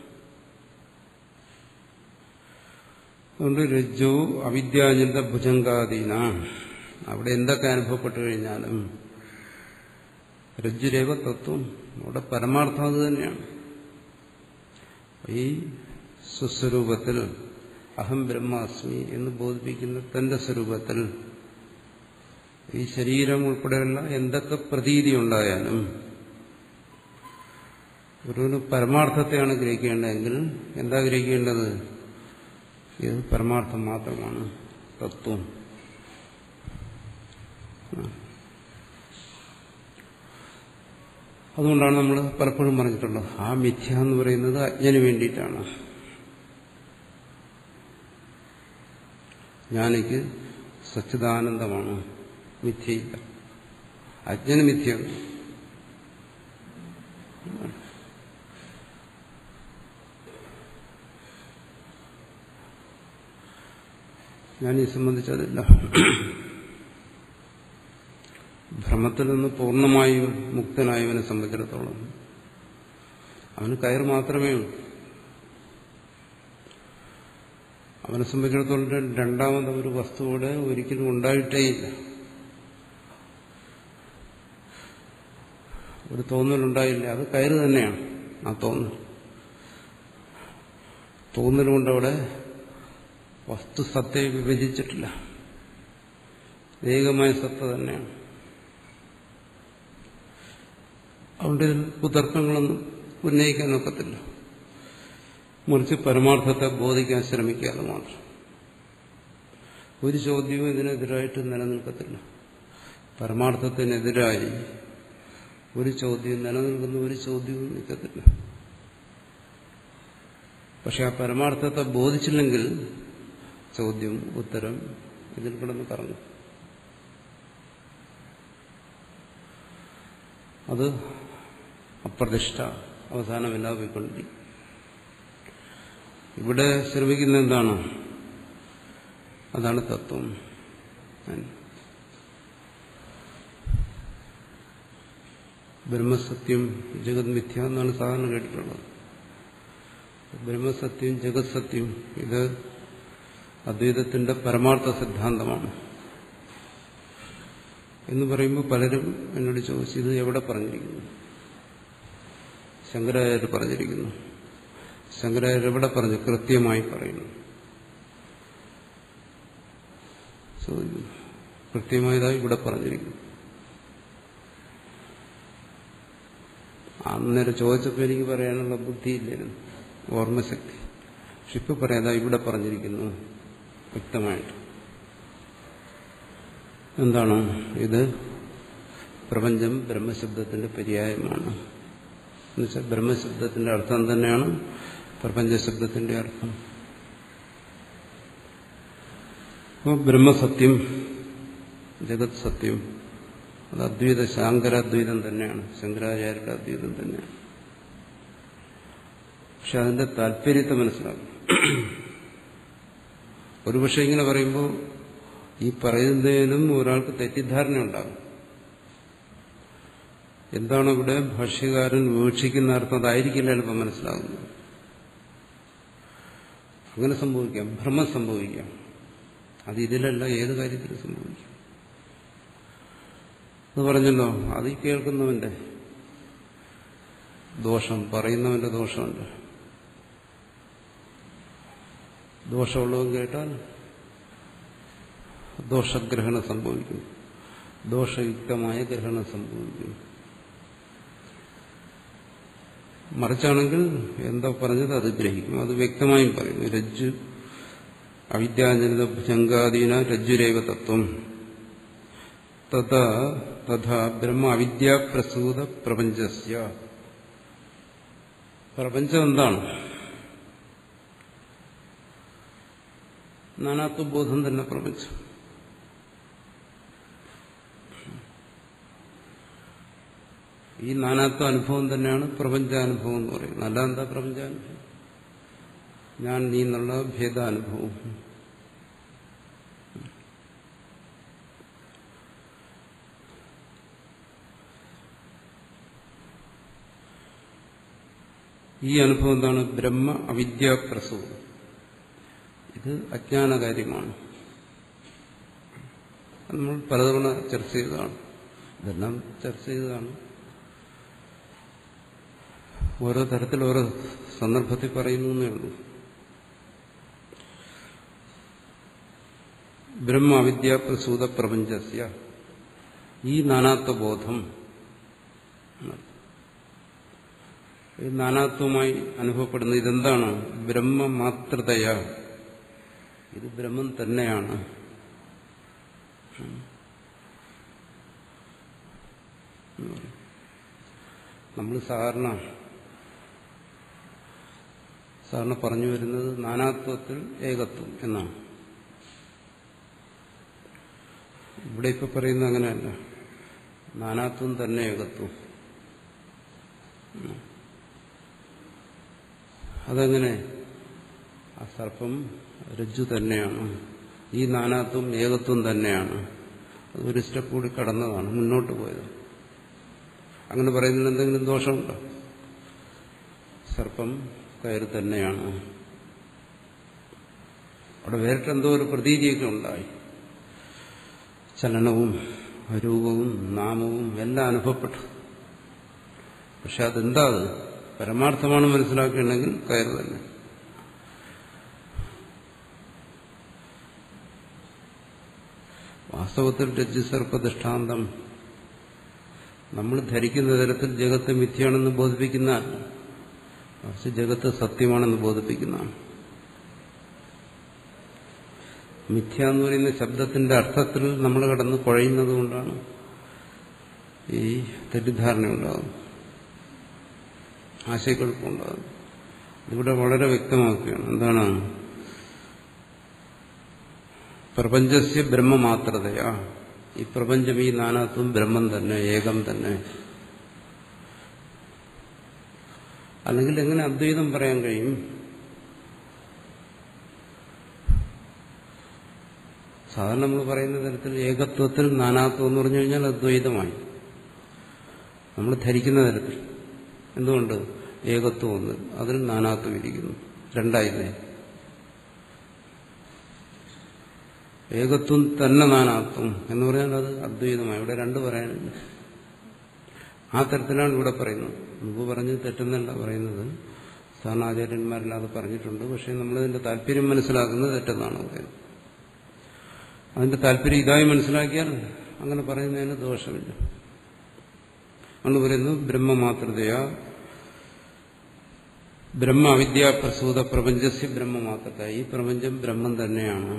അതുകൊണ്ട് രജ്ജു അവിദ്യാജന്ത ഭുജങ്കാദീന അവിടെ എന്തൊക്കെ അനുഭവപ്പെട്ടു കഴിഞ്ഞാലും രജ്ജുരേവ തത്വം അവിടെ പരമാർത്ഥം അത് തന്നെയാണ് ഈ സ്വസ്വരൂപത്തിൽ അഹം ബ്രഹ്മാസ്മി എന്ന് ബോധിപ്പിക്കുന്ന തന്റെ സ്വരൂപത്തിൽ ഈ ശരീരം ഉൾപ്പെടെയുള്ള എന്തൊക്കെ പ്രതീതി ഉണ്ടായാലും ഒരു പരമാർത്ഥത്തെയാണ് ഗ്രഹിക്കേണ്ടതെങ്കിൽ എന്താ ഗ്രഹിക്കേണ്ടത് ഇത് പരമാർത്ഥം മാത്രമാണ് തത്വം അതുകൊണ്ടാണ് നമ്മൾ പലപ്പോഴും പറഞ്ഞിട്ടുള്ളത് ആ മിഥ്യ എന്ന് പറയുന്നത് അജ്ഞന് വേണ്ടിയിട്ടാണ് ജ്ഞാനിക്ക് സച്ചിദാനന്ദമാണ് മിഥ്യയില്ല അജ്ഞന് മിഥ്യയാണ് ഞാൻ ഈ സംബന്ധിച്ചതില്ല ഭ്രമത്തിൽ നിന്ന് പൂർണ്ണമായും മുക്തനായവനെ സംബന്ധിച്ചിടത്തോളം അവന് കയർ മാത്രമേ ഉള്ളൂ അവനെ സംബന്ധിച്ചിടത്തോളം രണ്ടാമത് ഒരു വസ്തുവിടെ ഒരിക്കലും ഉണ്ടായിട്ടേയില്ല ഒരു തോന്നലുണ്ടായില്ല അത് കയറ് തന്നെയാണ് ആ തോന്നൽ തോന്നലുകൊണ്ടവിടെ വസ്തു സത്തയെ വിഭജിച്ചിട്ടില്ല ഏകമായ സത്ത തന്നെയാണ് അതുകൊണ്ട് ഇതിൽ കുതർക്കങ്ങളൊന്നും ഉന്നയിക്കാൻ ഒക്കത്തില്ല മറിച്ച് പരമാർത്ഥത്തെ ബോധിക്കാൻ ശ്രമിക്കാതെ മാത്രം ഒരു ചോദ്യവും ഇതിനെതിരായിട്ട് നിലനിൽക്കത്തില്ല പരമാർത്ഥത്തിനെതിരായി ഒരു ചോദ്യം നിലനിൽക്കുന്ന ഒരു ചോദ്യവും നിൽക്കത്തില്ല പക്ഷെ ആ പരമാർത്ഥത്തെ ബോധിച്ചില്ലെങ്കിൽ ചോദ്യം ഉത്തരം ഇതിൽ കിടന്ന് കറങ്ങും അത് അപ്രതിഷ്ഠ അവസാനമില്ലാതെ പോയിക്കൊണ്ടിരിക്കും ഇവിടെ ശ്രമിക്കുന്ന എന്താണ് അതാണ് തത്വം ബ്രഹ്മസത്യം ജഗത് മിഥ്യ എന്നാണ് സാധാരണ കേട്ടിട്ടുള്ളത് ബ്രഹ്മസത്യം ജഗത് സത്യം ഇത് അദ്വൈതത്തിന്റെ പരമാർത്ഥ സിദ്ധാന്തമാണ് എന്ന് പറയുമ്പോൾ പലരും എന്നോട് ചോദിച്ചു ഇത് എവിടെ പറഞ്ഞിരിക്കുന്നു ശങ്കരാചാര്യ പറഞ്ഞിരിക്കുന്നു ശങ്കരാചാര്യ എവിടെ പറഞ്ഞു കൃത്യമായി പറയുന്നു കൃത്യമായതായി ഇവിടെ പറഞ്ഞിരിക്കുന്നു അന്നേരം ചോദിച്ചപ്പോൾ എനിക്ക് പറയാനുള്ള ബുദ്ധിയില്ലായിരുന്നു ഓർമ്മശക്തി പക്ഷെ ഇപ്പൊ പറയാതാ ഇവിടെ പറഞ്ഞിരിക്കുന്നു വ്യക്തമായിട്ട് എന്താണ് ഇത് പ്രപഞ്ചം ബ്രഹ്മശബ്ദത്തിന്റെ പര്യായമാണ് എന്നുവെച്ചാൽ ബ്രഹ്മശബ്ദത്തിന്റെ അർത്ഥം തന്നെയാണ് പ്രപഞ്ചശബ്ദത്തിന്റെ അർത്ഥം അപ്പോൾ ബ്രഹ്മസത്യം ജഗത് സത്യം അത് അദ്വൈത ശാങ്കരാദ്വൈതം തന്നെയാണ് ശങ്കരാചാര്യരുടെ അദ്വൈതം തന്നെയാണ് പക്ഷെ അതിന്റെ താല്പര്യത്തെ മനസ്സിലാക്കും ഒരുപക്ഷെ ഇങ്ങനെ പറയുമ്പോൾ ഈ പറയുന്നതിനും ഒരാൾക്ക് തെറ്റിദ്ധാരണ ഉണ്ടാകും എന്താണ് ഇവിടെ ഭാഷ്യകാരൻ വീക്ഷിക്കുന്ന അർത്ഥം അതായിരിക്കില്ല എളുപ്പം മനസ്സിലാകുന്നത് അങ്ങനെ സംഭവിക്കാം ഭ്രമം സംഭവിക്കാം അത് ഇതിലല്ല ഏത് കാര്യത്തിലും സംഭവിക്കും അത് പറഞ്ഞല്ലോ അത് ഈ കേൾക്കുന്നവന്റെ ദോഷം പറയുന്നവന്റെ ദോഷമുണ്ട് ദോഷമുള്ളവൻ കേട്ടാൽ ദോഷഗ്രഹണം സംഭവിക്കും ദോഷയുക്തമായ ഗ്രഹണം സംഭവിക്കും മറിച്ചാണെങ്കിൽ എന്താ പറഞ്ഞത് അത് ഗ്രഹിക്കും അത് വ്യക്തമായും പറയുന്നു രജ്ജു അവിദ്യാജനിത ഭുജങ്കാദീന രജ്ജുരേവ തത്വം തഥാ തഥാ ബ്രഹ്മ അവിദ്യാപ്രസൂത പ്രപഞ്ചസ്യ പ്രപഞ്ചം എന്താണ് നാനാത്വബോധം തന്നെ പ്രപഞ്ചം ഈ നാനാത്വ അനുഭവം തന്നെയാണ് പ്രപഞ്ചാനുഭവം എന്ന് പറയുന്നത് അല്ല എന്താ പ്രപഞ്ചാനുഭവം ഞാൻ നീ എന്നുള്ള ഭേദാനുഭവം ഈ അനുഭവം എന്താണ് ബ്രഹ്മ അവിദ്യാപ്രസവം ഇത് അജ്ഞാന കാര്യമാണ് നമ്മൾ പലതവണ ചർച്ച ചെയ്തതാണ് ഇതെല്ലാം ചർച്ച ചെയ്തതാണ് ഓരോ തരത്തിൽ ഓരോ സന്ദർഭത്തിൽ പറയുന്നു എന്നേ ഉള്ളൂ ബ്രഹ്മ അവിദ്യാപ്രസൂത പ്രപഞ്ചസ്യ ഈ നാനാത്വബോധം ഈ നാനാത്വമായി അനുഭവപ്പെടുന്ന ഇതെന്താണ് ബ്രഹ്മമാതൃതയ ഇത് ബ്രഹ്മം തന്നെയാണ് നമ്മൾ സാധാരണ സാധാരണ പറഞ്ഞു വരുന്നത് നാനാത്വത്തിൽ ഏകത്വം എന്നാണ് ഇവിടെ ഇപ്പൊ പറയുന്നത് അങ്ങനെയല്ല നാനാത്വം തന്നെ ഏകത്വം അതെങ്ങനെ ആ സർപ്പം രജ്ജു തന്നെയാണ് ഈ നാനാത്വം ഏകത്വം തന്നെയാണ് അത് ഒരു സ്റ്റെപ്പ് കൂടി കടന്നതാണ് മുന്നോട്ട് പോയത് അങ്ങനെ പറയുന്നതിന് എന്തെങ്കിലും ദോഷമുണ്ടോ സർപ്പം കയറി തന്നെയാണ് അവിടെ വേറിട്ടെന്തോ ഒരു പ്രതീതിയൊക്കെ ഉണ്ടായി ചലനവും രൂപവും നാമവും എല്ലാം അനുഭവപ്പെട്ടു പക്ഷെ അതെന്താ അത് പരമാർത്ഥമാണ് മനസ്സിലാക്കുകയാണെങ്കിൽ കയറ് തന്നെ വാസ്തവത്തിൽ രജ്ജുസർപ്പ ദൃഷ്ടാന്തം നമ്മൾ ധരിക്കുന്ന തരത്തിൽ ജഗത്ത് മിഥ്യയാണെന്ന് ബോധിപ്പിക്കുന്നതല്ല മറിച്ച് ജഗത്ത് സത്യമാണെന്ന് ബോധിപ്പിക്കുന്നതാണ് മിഥ്യ എന്ന് പറയുന്ന ശബ്ദത്തിന്റെ അർത്ഥത്തിൽ നമ്മൾ കടന്ന് കുഴയുന്നത് കൊണ്ടാണ് ഈ തെറ്റിദ്ധാരണ ഉണ്ടാകുന്നത് ആശയക്കുഴപ്പമുണ്ടാകുന്നത് ഇവിടെ വളരെ വ്യക്തമാക്കുകയാണ് എന്താണ് പ്രപഞ്ചസ്യ ബ്രഹ്മമാത്രതയാ ഈ പ്രപഞ്ചം ഈ നാനാത്വം ബ്രഹ്മം തന്നെ ഏകം തന്നെ അല്ലെങ്കിൽ എങ്ങനെ അദ്വൈതം പറയാൻ കഴിയും സാധാരണ നമ്മൾ പറയുന്ന തരത്തിൽ ഏകത്വത്തിൽ നാനാത്വം എന്ന് പറഞ്ഞു കഴിഞ്ഞാൽ അദ്വൈതമായി നമ്മൾ ധരിക്കുന്ന തരത്തിൽ എന്തുകൊണ്ട് ഏകത്വം ഒന്ന് അതിൽ നാനാത്വം ഇരിക്കുന്നു രണ്ടായില്ലേ ഏകത്വം തന്നെ നാനാത്വം എന്ന് പറഞ്ഞാൽ അത് അദ്വൈതമായി ഇവിടെ രണ്ട് പറയാനില്ല ആ തരത്തിലാണ് ഇവിടെ പറയുന്നത് മുമ്പ് പറഞ്ഞത് തെറ്റെന്നല്ല പറയുന്നത് സ്ഥാനാചാര്യന്മാരെല്ലാം അത് പറഞ്ഞിട്ടുണ്ട് പക്ഷെ നമ്മളതിന്റെ താല്പര്യം മനസ്സിലാക്കുന്നത് തെറ്റെന്നാണ് പറയുന്നത് അതിന്റെ താല്പര്യം ഇതായി മനസ്സിലാക്കിയാൽ അങ്ങനെ പറയുന്നതിന് ദോഷമില്ല അതുകൊണ്ട് പറയുന്നു ബ്രഹ്മമാതൃതയാ ബ്രഹ്മ അവിദ്യാപ്രസൂത പ്രപഞ്ചസ്യ ബ്രഹ്മമാത്രത ഈ പ്രപഞ്ചം ബ്രഹ്മം തന്നെയാണ്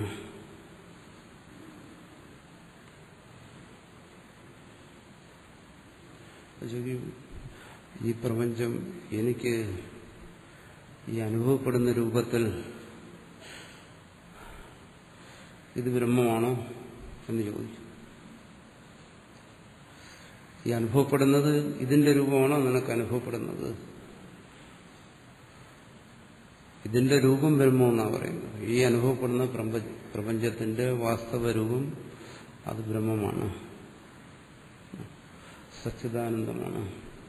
ചോദിക്കും, ഈ പ്രപഞ്ചം എനിക്ക് ഈ അനുഭവപ്പെടുന്ന രൂപത്തിൽ ഇത് ബ്രഹ്മമാണോ എന്ന് ചോദിച്ചു ഈ അനുഭവപ്പെടുന്നത് ഇതിന്റെ രൂപമാണോ നിനക്ക് അനുഭവപ്പെടുന്നത് ഇതിന്റെ രൂപം ബ്രഹ്മമെന്നാണ് പറയുന്നത് ഈ അനുഭവപ്പെടുന്ന പ്രപഞ്ച- പ്രപഞ്ചത്തിന്റെ വാസ്തവ രൂപം അത് ബ്രഹ്മമാണ് സച്ചിദാനന്ദമാണ്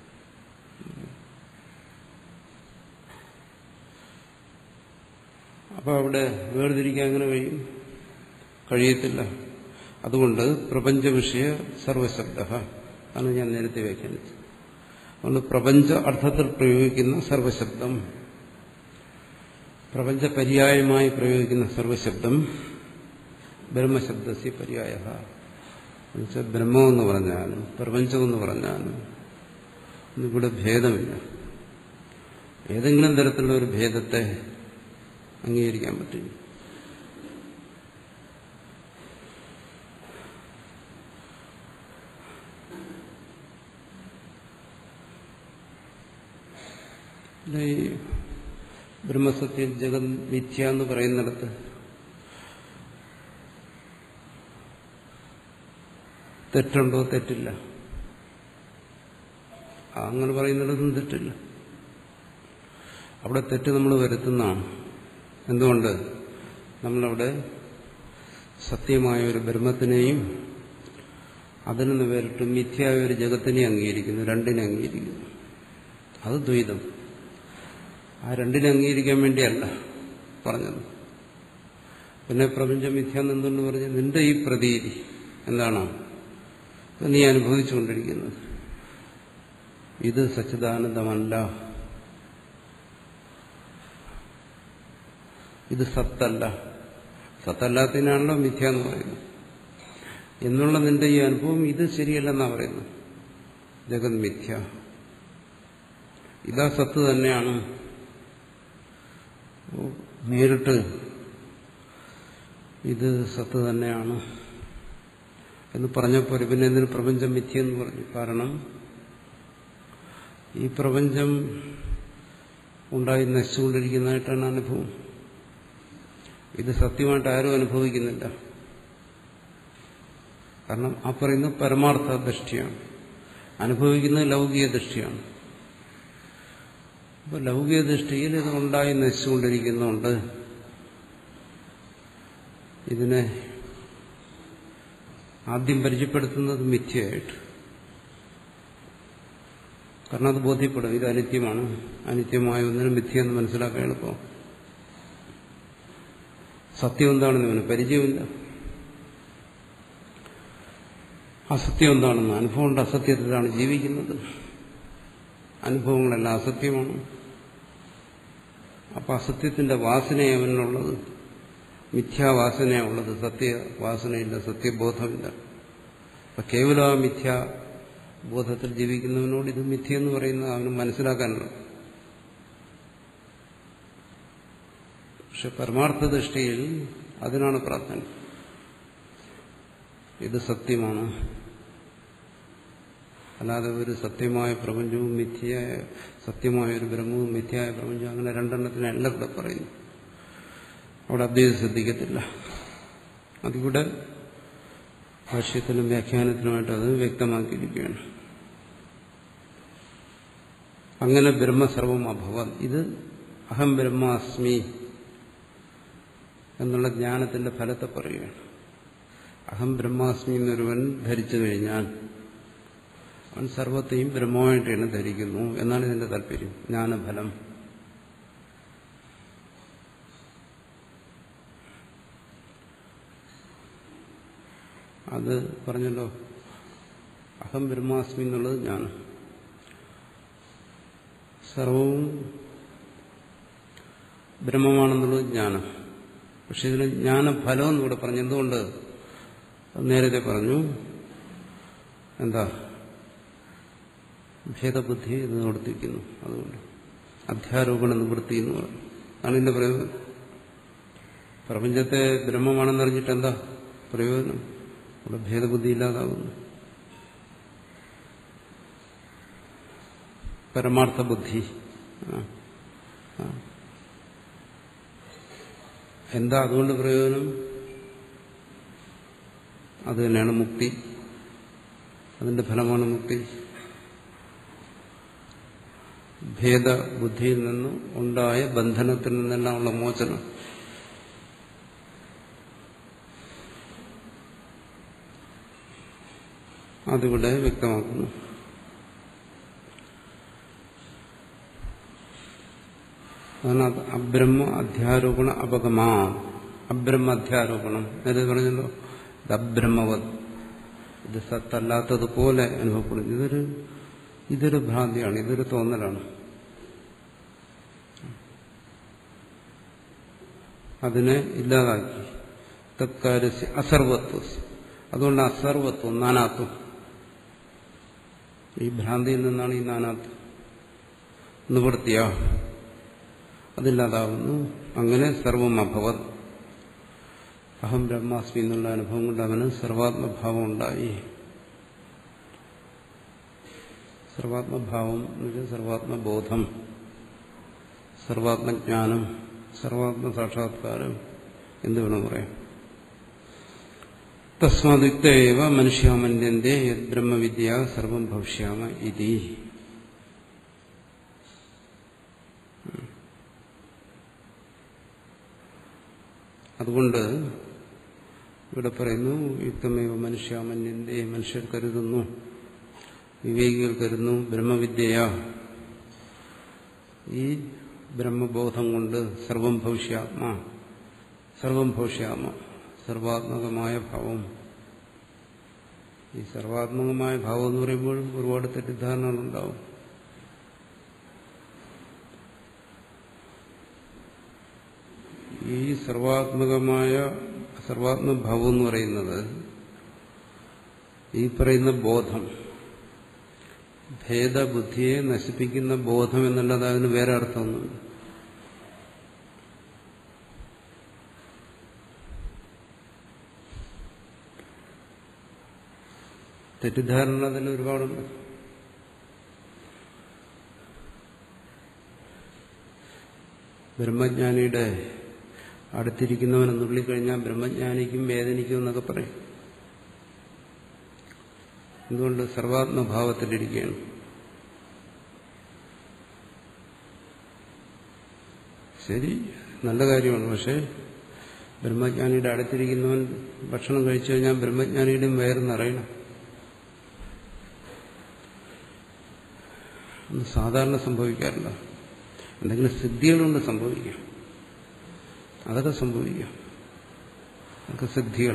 അപ്പൊ അവിടെ വേർതിരിക്കാൻ എങ്ങനെ കഴിയും കഴിയത്തില്ല അതുകൊണ്ട് പ്രപഞ്ച വിഷയ സർവശബ്ദ ആണ് ഞാൻ നേരത്തെ വ്യാഖ്യാനിച്ചത് അതുകൊണ്ട് പ്രപഞ്ച അർത്ഥത്തിൽ പ്രയോഗിക്കുന്ന സർവശബ്ദം പ്രപഞ്ച പര്യായമായി പ്രയോഗിക്കുന്ന സർവശബ്ദം ബ്രഹ്മശബ്ദസി പര്യായ എന്നുവെച്ചാൽ ബ്രഹ്മമെന്ന് പറഞ്ഞാലും പ്രപഞ്ചമെന്ന് പറഞ്ഞാലും ഇവിടെ ഭേദമില്ല ഏതെങ്കിലും തരത്തിലുള്ള ഒരു ഭേദത്തെ അംഗീകരിക്കാൻ പറ്റില്ല ഇവിടെ ഈ ബ്രഹ്മസത്യം ജഗത് മിഥ്യ എന്ന് പറയുന്നിടത്ത് തെറ്റുണ്ടോ തെറ്റില്ല ആ, അങ്ങനെ പറയുന്നിടത്തും തെറ്റില്ല അവിടെ തെറ്റ് നമ്മൾ വരുത്തുന്നതാണ് എന്തുകൊണ്ട് നമ്മളവിടെ സത്യമായ ഒരു ബ്രഹ്മത്തിനെയും അതിൽ നിന്ന് വേറിട്ട് മിഥ്യയായ ഒരു ജഗത്തിനെ അംഗീകരിക്കുന്നു രണ്ടിനെ അംഗീകരിക്കുന്നു അത് ദ്വൈതം ആ രണ്ടിനെ അംഗീകരിക്കാൻ വേണ്ടിയല്ല പറഞ്ഞത് പിന്നെ പ്രപഞ്ചം മിഥ്യാന്ന് എന്തുകൊണ്ട് പറഞ്ഞു നിന്റെ ഈ പ്രതീതി എന്താണോ ഇത് നീ അനുഭവിച്ചുകൊണ്ടിരിക്കുന്നത് ഇത് സച്ചിദാനന്ദമല്ല ഇത് സത്തല്ല സത്തല്ലാത്തതിനാണല്ലോ മിഥ്യ എന്ന് പറയുന്നത് എന്നുള്ള നിന്റെ ഈ അനുഭവം ഇത് ശരിയല്ലെന്നാ പറയുന്നത് ജഗത് മിഥ്യ ഇതാ സത്ത് തന്നെയാണ് ഓ, നേരിട്ട് ഇത് സത്ത് തന്നെയാണ് എന്ന് പറഞ്ഞപ്പോൾ പിന്നെ എന്തിന് പ്രപഞ്ചം മിഥ്യ എന്ന് പറഞ്ഞു കാരണം ഈ പ്രപഞ്ചം ഉണ്ടായി നശിച്ചുകൊണ്ടിരിക്കുന്നതായിട്ടാണ് അനുഭവം ഇത് സത്യമായിട്ട് ആരും അനുഭവിക്കുന്നില്ല കാരണം ആ പറയുന്നത് പരമാർത്ഥ ദൃഷ്ടിയാണ് അനുഭവിക്കുന്നത് ലൗകിക ദൃഷ്ടിയാണ് അപ്പൊ ലൗകിക ദൃഷ്ടിയിൽ ഇത് ഉണ്ടായി നശിച്ചുകൊണ്ടിരിക്കുന്നുണ്ട് ഇതിനെ ആദ്യം പരിചയപ്പെടുത്തുന്നത് മിഥ്യയായിട്ട് കാരണം അത് ബോധ്യപ്പെടും ഇത് അനിത്യമാണ് അനിത്യമായ ഒന്നിനും മിഥ്യ എന്ന് മനസ്സിലാക്കാൻ എളുപ്പം സത്യം എന്താണെന്ന് ഇവന് പരിചയമില്ല അസത്യം എന്താണെന്ന് അനുഭവം ഉണ്ട് അസത്യത്തിലാണ് ജീവിക്കുന്നത് അനുഭവങ്ങളെല്ലാം അസത്യമാണ് അപ്പൊ അസത്യത്തിന്റെ വാസനയെ അവനുള്ളത് മിഥ്യാവാസനയുള്ളത് സത്യവാസനയില്ല സത്യബോധമില്ല അപ്പൊ കേവലം ആ മിഥ്യാബോധത്തിൽ ജീവിക്കുന്നവനോട് ഇത് മിഥ്യ എന്ന് പറയുന്നത് അവന് മനസ്സിലാക്കാനുള്ള പക്ഷെ പരമാർത്ഥ ദൃഷ്ടിയിൽ അതിനാണ് പ്രാർത്ഥന ഇത് സത്യമാണ് അല്ലാതെ ഒരു സത്യമായ പ്രപഞ്ചവും മിഥ്യയായ സത്യമായ ഒരു ബ്രഹ്മവും മിഥ്യയായ പ്രപഞ്ചവും അങ്ങനെ രണ്ടെണ്ണത്തിനല്ല ഇവിടെ പറയുന്നു അവിടെ അദ്വൈതം ശ്രദ്ധിക്കത്തില്ല അതിവിടെ ഭാഷ്യത്തിനും വ്യാഖ്യാനത്തിനുമായിട്ട് അത് വ്യക്തമാക്കിയിരിക്കുകയാണ് അങ്ങനെ ബ്രഹ്മസർവം അഭവൻ ഇത് അഹം ബ്രഹ്മാസ്മി എന്നുള്ള ജ്ഞാനത്തിന്റെ ഫലത്തെ പറയുകയാണ് അഹം ബ്രഹ്മാസ്മി എന്നൊരുവൻ ധരിച്ചു കഴിഞ്ഞാൽ അവൻ സർവത്തെയും ബ്രഹ്മമായിട്ടാണ് ധരിക്കുന്നു എന്നാണ് ഇതിന്റെ താല്പര്യം ജ്ഞാനഫലം അത് പറഞ്ഞല്ലോ അഹം ബ്രഹ്മാസ്മി എന്നുള്ളത് ഞാൻ സർവവും ബ്രഹ്മമാണെന്നുള്ളത് ജ്ഞാനം പക്ഷെ ഇതിന് ജ്ഞാനഫലം എന്നിവിടെ പറഞ്ഞു എന്തുകൊണ്ട് അത് നേരത്തെ പറഞ്ഞു എന്താ ഭേദബുദ്ധിയെ ഇത് നിവർത്തിക്കുന്നു അതുകൊണ്ട് അധ്യാരോപണ നിവൃത്തി എന്ന് പറഞ്ഞു അതാണ് ഇതിന്റെ പ്രയോജനം പ്രപഞ്ചത്തെ ബ്രഹ്മമാണെന്ന് അറിഞ്ഞിട്ട് എന്താ പ്രയോജനം ഇവിടെ ഭേദബുദ്ധി ഇല്ലാതാകുന്നു പരമാർത്ഥ ബുദ്ധി ആ. ആ. എന്താ അതുകൊണ്ട് പ്രയോജനം അത് തന്നെയാണ് മുക്തി അതിന്റെ ഫലമാണ് മുക്തി ഭേദബുദ്ധിയിൽ നിന്ന് ഉണ്ടായ ബന്ധനത്തിൽ നിന്നെല്ലാം ഉള്ള മോചനം അതിവിടെ വ്യക്തമാക്കുന്നു അതാണ് അത് അബ്രഹ്മ അധ്യാരോപണ അപഗമാ അബ്രഹ്മ അധ്യാരോപണം നേരത്തെ പറഞ്ഞല്ലോ ഇത് അബ്രഹ്മവത് ഇത് സത്തല്ലാത്തതുപോലെ അനുഭവപ്പെടുന്നു ഇതൊരു ഇതൊരു ഭ്രാന്തിയാണ് ഇതൊരു തോന്നലാണ് അതിനെ ഇല്ലാതാക്കി തത്കാര്യസ്യ അസർവത്വം അതുകൊണ്ട് അസർവത്വം നാനാത്വം ഈ ഭ്രാന്തിയിൽ നിന്നാണ് ഈ നാനാത്വം നിവൃത്തിയ അതില്ലാതാവുന്നു അങ്ങനെ സർവം അഭവത് അഹം ബ്രഹ്മാസ്മി എന്നുള്ള അനുഭവം കൊണ്ട് അവന് സർവാത്മഭാവം ഉണ്ടായി സർവാത്മഭാവം എന്ന് വെച്ചാൽ സർവാത്മബോധം സർവാത്മജ്ഞാനം സർവാത്മ സാക്ഷാത്കാരം എന്ത് വേണം പറയാം തസ്മാദിക്തേവ മനുഷ്യാമന്യന്റെ യത് ബ്രഹ്മവിദ്യ സർവം ഭവിഷ്യാമ ഇതി അതുകൊണ്ട് ഇവിടെ പറയുന്നു യുക്തമേവ മനുഷ്യാമന്യന്റെ മനുഷ്യർ കരുതുന്നു വിവേകികൾ കരുതുന്നു ബ്രഹ്മവിദ്യയ ഈ ബ്രഹ്മബോധം കൊണ്ട് സർവം ഭവിഷ്യാത്മ സർവം ഭവിഷ്യാമ സർവാത്മകമായ ഭാവം ഈ സർവാത്മകമായ ഭാവം എന്ന് പറയുമ്പോഴും ഒരുപാട് തെറ്റിദ്ധാരണകളുണ്ടാവും ഈ സർവാത്മകമായ സർവാത്മഭാവം എന്ന് പറയുന്നത് ഈ പറയുന്ന ബോധം ഭേദബുദ്ധിയെ നശിപ്പിക്കുന്ന ബോധം എന്നുള്ളത് അതിന് വേറെ അർത്ഥമൊന്നുമില്ല തെറ്റിദ്ധാരണ അതിൽ ഒരുപാടുണ്ട് ബ്രഹ്മജ്ഞാനിയുടെ അടുത്തിരിക്കുന്നവനെ നുള്ളിക്കഴിഞ്ഞാൽ ബ്രഹ്മജ്ഞാനിക്കും വേദനിക്കും എന്നൊക്കെ പറയും എന്തുകൊണ്ട് സർവാത്മഭാവത്തിലിരിക്കുകയാണ് ശരി നല്ല കാര്യമാണ് പക്ഷേ ബ്രഹ്മജ്ഞാനിയുടെ അടുത്തിരിക്കുന്നവൻ ഭക്ഷണം കഴിച്ചു കഴിഞ്ഞാൽ ബ്രഹ്മജ്ഞാനിയുടെയും വയറെന്നറിയണം ഒന്നും സാധാരണ സംഭവിക്കാറില്ല എന്തെങ്കിലും സിദ്ധികളുണ്ട് സംഭവിക്കാം അതൊക്കെ സംഭവിക്കാം അതൊക്കെ സിദ്ധികൾ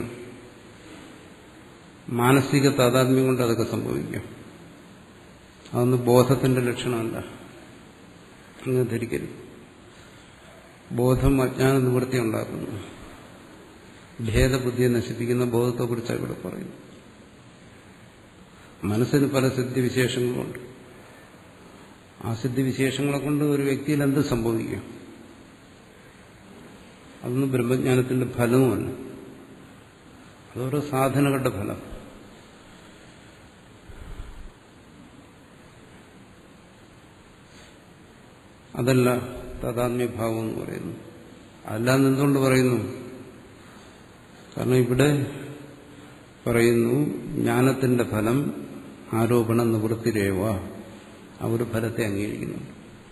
മാനസിക താതാത്മ്യം കൊണ്ട് അതൊക്കെ സംഭവിക്കാം അതൊന്നും ബോധത്തിന്റെ ലക്ഷണമല്ല അങ്ങ് ധരിക്കരുത് ബോധം അജ്ഞാന നിവൃത്തി ഉണ്ടാക്കുന്നു ഭേദബുദ്ധിയെ നശിപ്പിക്കുന്ന ബോധത്തെക്കുറിച്ചാണ് ഇവിടെ പറയുന്നത് മനസ്സിന് പല സിദ്ധിവിശേഷങ്ങളുണ്ട് ആ സിദ്ധിവിശേഷങ്ങളെ കൊണ്ട് ഒരു വ്യക്തിയിൽ എന്ത് സംഭവിക്കും അതൊന്നും ബ്രഹ്മജ്ഞാനത്തിന്റെ ഫലവുമല്ല അതൊരു സാധനകളുടെ ഫലം അതല്ല താതാത്മ്യഭാവം എന്ന് പറയുന്നു അല്ലാന്ന് എന്തുകൊണ്ട് പറയുന്നു കാരണം ഇവിടെ പറയുന്നു ജ്ഞാനത്തിന്റെ ഫലം ആരോപണ നിവൃത്തിരേവ ആ ഒരു ഫലത്തെ അംഗീകരിക്കുന്നുണ്ട്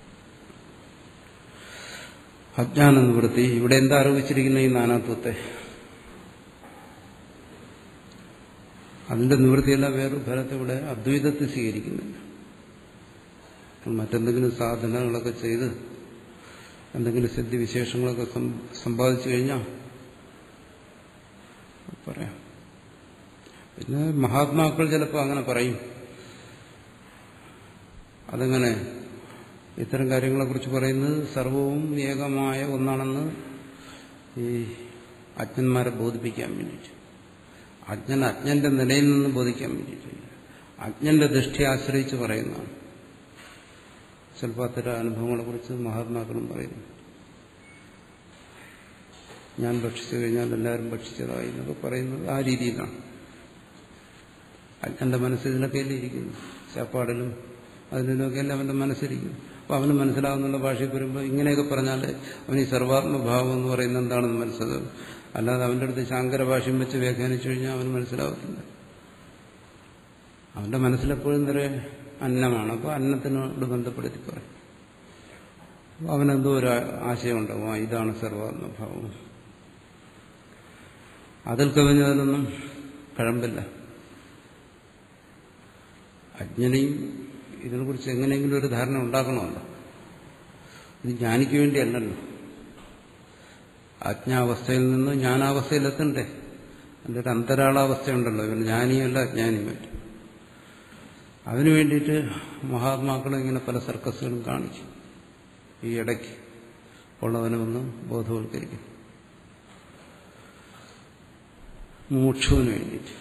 അജ്ഞാന നിവൃത്തി ഇവിടെ എന്താ ആരോപിച്ചിരിക്കുന്ന ഈ നാനാത്വത്തെ അതിന്റെ നിവൃത്തിയല്ല വേറൊരു ഫലത്തെ ഇവിടെ അദ്വൈതത്തെ സ്വീകരിക്കുന്നില്ല മറ്റെന്തെങ്കിലും സാധനങ്ങളൊക്കെ ചെയ്ത് എന്തെങ്കിലും സിദ്ധിവിശേഷങ്ങളൊക്കെ സമ്പാദിച്ചു കഴിഞ്ഞാൽ പറയാം പിന്നെ മഹാത്മാക്കൾ ചിലപ്പോൾ അങ്ങനെ പറയും അതെങ്ങനെ ഇത്തരം കാര്യങ്ങളെക്കുറിച്ച് പറയുന്നത് സർവവും ഏകമായ ഒന്നാണെന്ന് ഈ അജ്ഞന്മാരെ ബോധിപ്പിക്കാൻ വേണ്ടിയിട്ട് അജ്ഞൻ അജ്ഞന്റെ നിലയിൽ നിന്ന് ബോധിക്കാൻ വേണ്ടിയിട്ടില്ല അജ്ഞന്റെ ദൃഷ്ടി ആശ്രയിച്ച് പറയുന്നതാണ് ചിലപ്പോൾ അത്തരം അനുഭവങ്ങളെക്കുറിച്ച് മഹാത്മാക്കളും പറയുന്നു ഞാൻ ഭക്ഷിച്ചു കഴിഞ്ഞാൽ എല്ലാവരും ഭക്ഷിച്ചതായി എന്നൊക്കെ പറയുന്നത് ആ രീതിയിലാണ് എൻ്റെ മനസ്സിൽ ഇതിലൊക്കെയല്ലേ ഇരിക്കുന്നു ചാപ്പാടിലും അതിലൊക്കെയല്ലേ അവൻ്റെ മനസ്സിരിക്കുന്നു അപ്പോൾ അവന് മനസ്സിലാവുന്നുള്ള ഭാഷയിൽ വരുമ്പോൾ ഇങ്ങനെയൊക്കെ പറഞ്ഞാൽ അവൻ ഈ സർവാത്മഭാവം എന്ന് പറയുന്നത് എന്താണെന്ന് മനസ്സിലാവും അല്ലാതെ അവൻ്റെ അടുത്ത് ശാങ്കര ഭാഷയും വെച്ച് വ്യാഖ്യാനിച്ചു കഴിഞ്ഞാൽ അവന് മനസ്സിലാവത്തില്ല അവന്റെ മനസ്സിലെപ്പോഴും നിറയെ അന്നമാണ് അപ്പോൾ അന്നത്തിനോട് ബന്ധപ്പെടുത്തി പറയും അപ്പോൾ അവനെന്തോ ഒരു ആശയം ഉണ്ടാവും ആ ഇതാണ് സർവാത്മഭാവം അതിൽ കവിഞ്ഞതിനൊന്നും കഴമ്പില്ല അജ്ഞനെയും ഇതിനെക്കുറിച്ച് എങ്ങനെയെങ്കിലും ഒരു ധാരണ ഉണ്ടാക്കണമല്ലോ ഇത് ജ്ഞാനിക്ക് വേണ്ടിയല്ലല്ലോ അജ്ഞാവസ്ഥയിൽ നിന്ന് ജ്ഞാനാവസ്ഥയിലെത്തണ്ടേ അതിൻ്റെ ഒരു അന്തരാളാവസ്ഥയുണ്ടല്ലോ ഇവൻ ജ്ഞാനിയല്ല അജ്ഞാനിയുമല്ല അതിനു വേണ്ടിയിട്ട് മഹാത്മാക്കൾ ഇങ്ങനെ പല സർക്കസുകളും കാണിക്കും ഈ ഇടയ്ക്ക് ഉള്ളവനെ ഒന്ന് ബോധവൽക്കരിക്കും മോക്ഷവിന് വേണ്ടിയിട്ട്